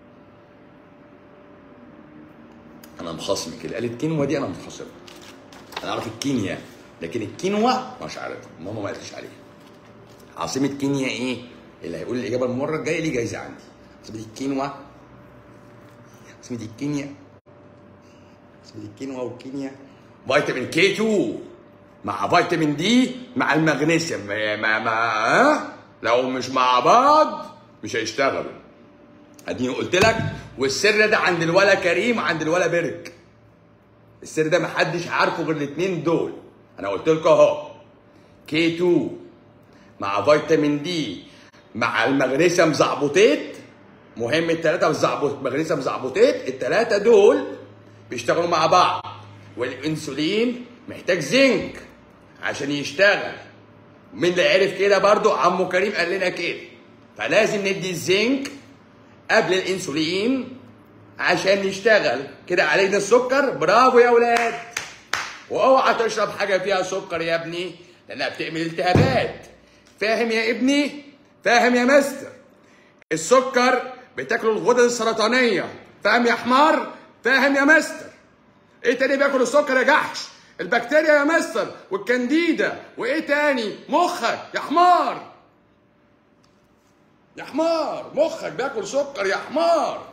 انا مخصم كده قال الكينوا دي انا متخصم انا اعرف الكينيا لكن الكينوا مش عارف ماما ما قالتش عليها عاصمة كينيا ايه؟ اللي هيقول الاجابه المره الجايه ليه جايزه عندي عاصمة الكينوا عاصمة الكينيا عاصمة الكينوا والكينيا فيتامين كي 2 مع فيتامين دي مع المغنيسيوم ما ما ما ها؟ لو مش مع بعض مش هيشتغلوا اديني قلت لك والسر ده عند الولا كريم وعند الولا برك السر ده محدش عارفه غير الاثنين دول انا قلت لكم اهو كي 2 مع فيتامين دي مع المغنيسيوم زعبوتيت مهم الثلاثه والزعبوت مغنيسيوم زعبوتيت الثلاثه دول بيشتغلوا مع بعض والانسولين محتاج زنك عشان يشتغل مين اللي عرف كده برضو عمو كريم قال لنا كده فلازم ندي الزنك قبل الانسولين عشان يشتغل كده علينا السكر برافو يا ولاد واوعى تشرب حاجه فيها سكر يا ابني لانها بتعمل التهابات فاهم يا ابني فاهم يا مستر السكر بتاكله الغدد السرطانيه فاهم يا حمار فاهم يا مستر ايه تاني بياكل السكر يا جحش البكتيريا يا مستر والكانديدا وايه تاني مخك يا حمار يا حمار مخك بياكل سكر يا حمار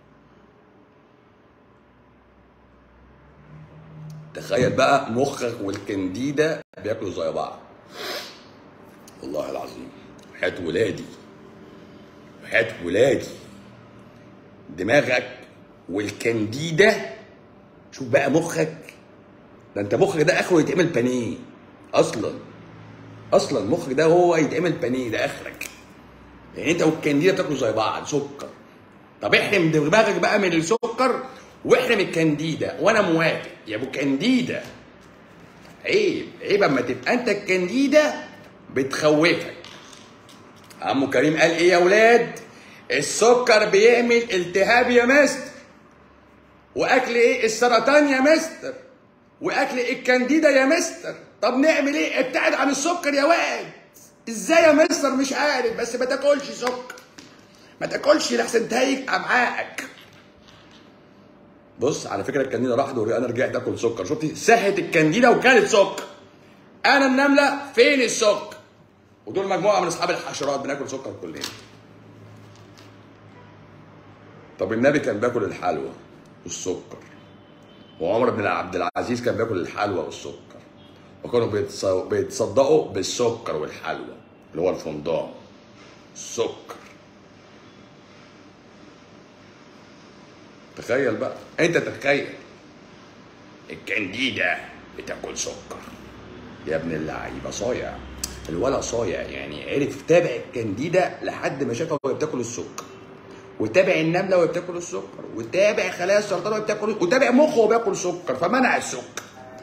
تخيل بقى مخك والكنديدة بياكلوا زي بعض والله العظيم وحياة ولادي وحياة ولادي دماغك والكنديدة شوف بقى مخك ده انت مخك ده اخره يتعمل بانيه اصلا اصلا مخك ده هو يتعمل بانيه ده اخرك يعني انت والكنديدة بتاكلوا زي بعض سكر طب احرم دماغك بقى من السكر واحرم الكنديدة وانا موافق يا ابو كنديدة عيب عيب اما تبقى انت الكنديدة بتخوفك عمو كريم قال ايه يا ولاد السكر بيعمل التهاب يا مستر واكل ايه السرطان يا مستر واكل الكنديدة يا مستر طب نعمل ايه ابتعد عن السكر يا واد ازاي يا مستر مش عارف بس ما تاكلش سكر ما تاكلش لحسن تهيج امعائك بص على فكره الكنديده راحت وانا رجعت اكل سكر شفتي سهت الكنديده وكانت سكر انا النمله فين السكر ودول مجموعه من اصحاب الحشرات بناكل سكر كلنا طب النبي كان بياكل الحلوى والسكر وعمر بن عبد العزيز كان بياكل الحلوى والسكر وكانوا بيتص- بيتصدقوا بالسكر والحلوى اللي هو الفندق السكر تخيل بقى انت تتخيل الكنديدة بتاكل سكر يا ابن اللعيبه صايع الولا صايع يعني عرف تابع الكنديدة لحد ما شافها وهي بتاكل السكر وتابع النملة وهي بتاكل السكر وتابع خلايا السرطان وهي بتاكل وتابع مخه وهو بياكل سكر فمنع السكر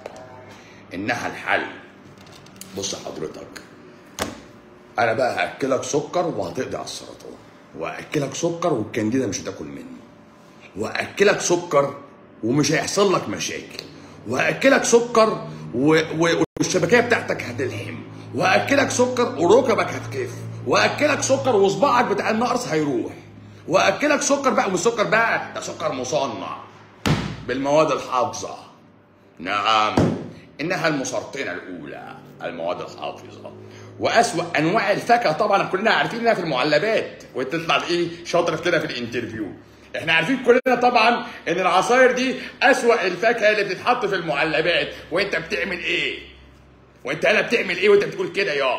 انها الحل بص حضرتك انا بقى هاكلك سكر وهتقضي على السرطان واكلك سكر والكنديدة مش هتاكل مني واكلك سكر ومش هيحصل لك مشاكل واكلك سكر و... و... والشبكيه بتاعتك هتلحم واكلك سكر وركبك هتخف واكلك سكر وصباعك بتاع النقرس هيروح واكلك سكر بقى مش سكر بقى ده سكر مصنع بالمواد الحافظه نعم انها المسرطنه الاولى المواد الحافظه واسوا انواع الفاكهه طبعا كلنا عارفين انها في المعلبات وانت تطلع ايه شاطر في كده في الانترفيو احنا عارفين كلنا طبعا ان العصاير دي اسوا الفاكهه اللي بتتحط في المعلبات وانت بتعمل ايه وانت هنا بتعمل ايه وانت بتقول كده يا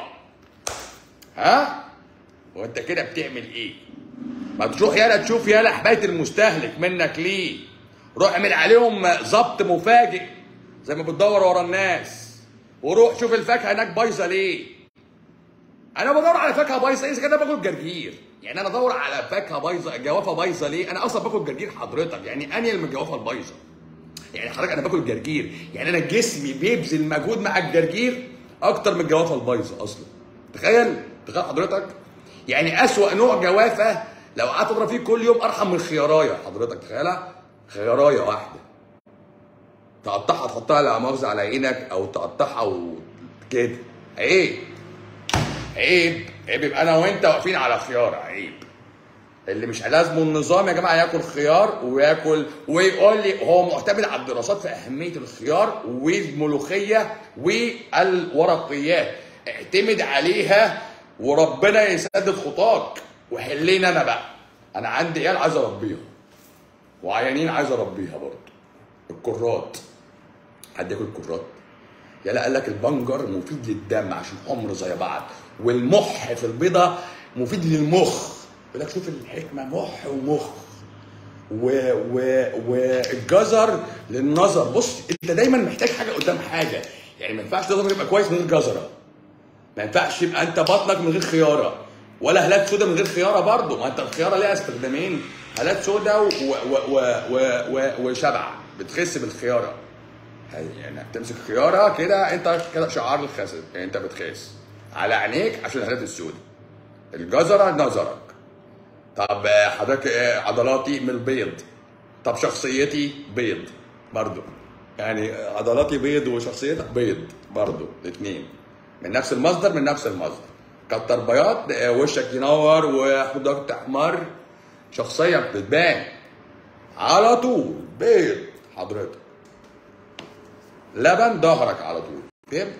ها وانت كده بتعمل ايه ما تروح يالا تشوف يالا حمايه المستهلك منك ليه روح اعمل عليهم ضبط مفاجئ زي ما بتدور ورا الناس وروح شوف الفاكهه هناك بايظه ليه انا بدور على فاكهه بايظه اذا كده باكل جرجير يعني انا ادور على فاكهه بايظه جوافه بايظه ليه انا اصلا باكل جرجير حضرتك يعني انيل من الجوافه البايظه يعني حضرتك انا باكل جرجير يعني انا جسمي بيبذل مجهود مع الجرجير اكتر من الجوافه البايظه اصلا تخيل تخيل حضرتك يعني اسوأ نوع جوافه لو قعدت اضرب فيه كل يوم ارحم من خيارايه حضرتك تخيلها خيارايه واحده تقطعها تحطها لا مؤاخذه على عينك او تقطعها وكده عيب عيب عيب يبقى انا وانت واقفين على خيار عيب اللي مش لازمه النظام يا جماعه ياكل خيار وياكل ويقول لي هو معتمد على الدراسات في اهميه الخيار والملوخيه والورقيات اعتمد عليها وربنا يسدد خطاك وحلينا انا بقى انا عندي عيال عايز اربيها وعيانين عايز اربيها برضه الكرات حد ياكل كرات يا لا قال لك البنجر مفيد للدم عشان حمر زي بعض والمح في البيضه مفيد للمخ يقول لك شوف الحكمه مح ومخ و و والجزر للنظر بص انت دايما محتاج حاجه قدام حاجه يعني ما ينفعش تقدر يبقى كويس من غير جزره ما ينفعش يبقى انت بطنك من غير خياره ولا هالات سودا من غير خياره برضه ما انت الخياره ليها استخدامين هالات سودا و... و... و... و... و... وشبع بتخس بالخياره يعني بتمسك خياره كده انت كده شعار الخس يعني انت بتخس على عينيك عشان الهالات السوداء الجزره نظرك طب حضرتك ايه عضلاتي من البيض طب شخصيتي بيض برضو يعني عضلاتي بيض وشخصيتك بيض برضو الاثنين من نفس المصدر من نفس المصدر كتر بياض اه، وشك ينور وخدك تحمر شخصيه بتبان على طول بيض حضرتك لبن ظهرك على طول فهمت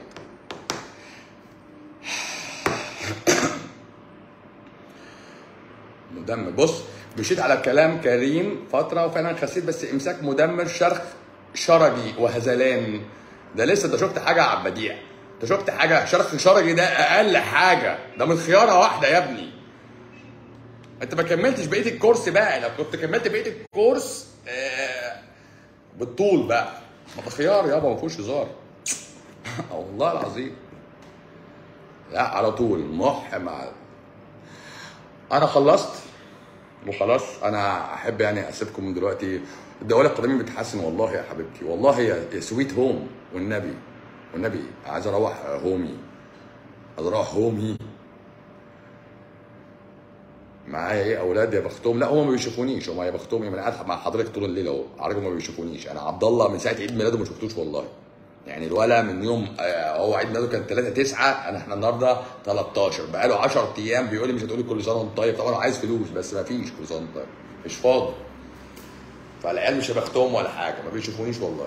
مدمر بص مشيت على كلام كريم فتره وفعلا خسيت بس امساك مدمر شرخ شرجي وهذلان ده لسه انت شفت حاجه على البديع انت شفت حاجه شرخ شرجي ده اقل حاجه ده من خياره واحده يا ابني انت ما كملتش بقيه الكورس بقى لو كنت كملت بقيه الكورس آه بالطول بقى ما ده خيار يابا ما فيهوش هزار آه والله العظيم لا على طول مح مع انا خلصت وخلاص انا احب يعني اسيبكم من دلوقتي الدوله القدميه بتحسن والله يا حبيبتي والله يا سويت هوم والنبي والنبي عايز اروح هومي عايز اروح هومي معايا ايه اولاد يا بختهم لا هم ما بيشوفونيش هم يا بختهم انا قاعد مع حضرتك طول الليل اهو عارفهم ما بيشوفونيش انا عبد الله من ساعه عيد ميلاده ما شفتوش والله يعني الولا من يوم آه، هو عيد ميلاده كان 3 9 انا احنا النهارده 13 بقاله 10 ايام بيقول لي مش هتقولي كل سنه وانت طيب طبعا هو عايز فلوس بس ما فيش كل سنه وانت طيب مش فاضي فالعيال مش بختهم ولا حاجه ما بيشوفونيش والله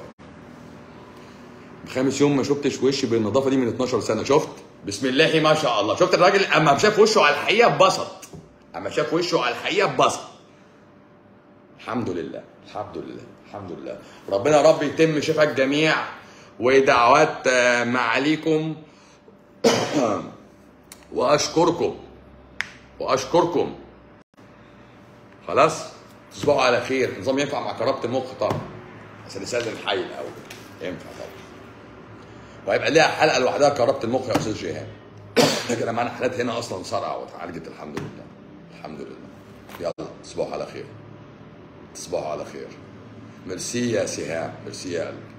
خامس يوم ما شفتش وشي بالنظافه دي من 12 سنه شفت بسم الله ما شاء الله شفت الراجل اما شاف وشه على الحقيقه اتبسط اما شاف وشه على الحقيقه اتبسط الحمد لله الحمد لله الحمد لله ربنا يا رب يتم شفاء الجميع ودعوات آه، معاليكم واشكركم واشكركم خلاص تصبحوا على خير نظام ينفع مع كرامه المخ طبعا بس نسلم الحي الاول ينفع طبعا وهيبقى ليها حلقه لوحدها كرامه المخ يا استاذ جيهان لكن معانا حالات هنا اصلا صرع واتعالجت الحمد لله الحمد لله يلا تصبحوا على خير تصبحوا على خير ميرسي يا سهام ميرسي يا قلبي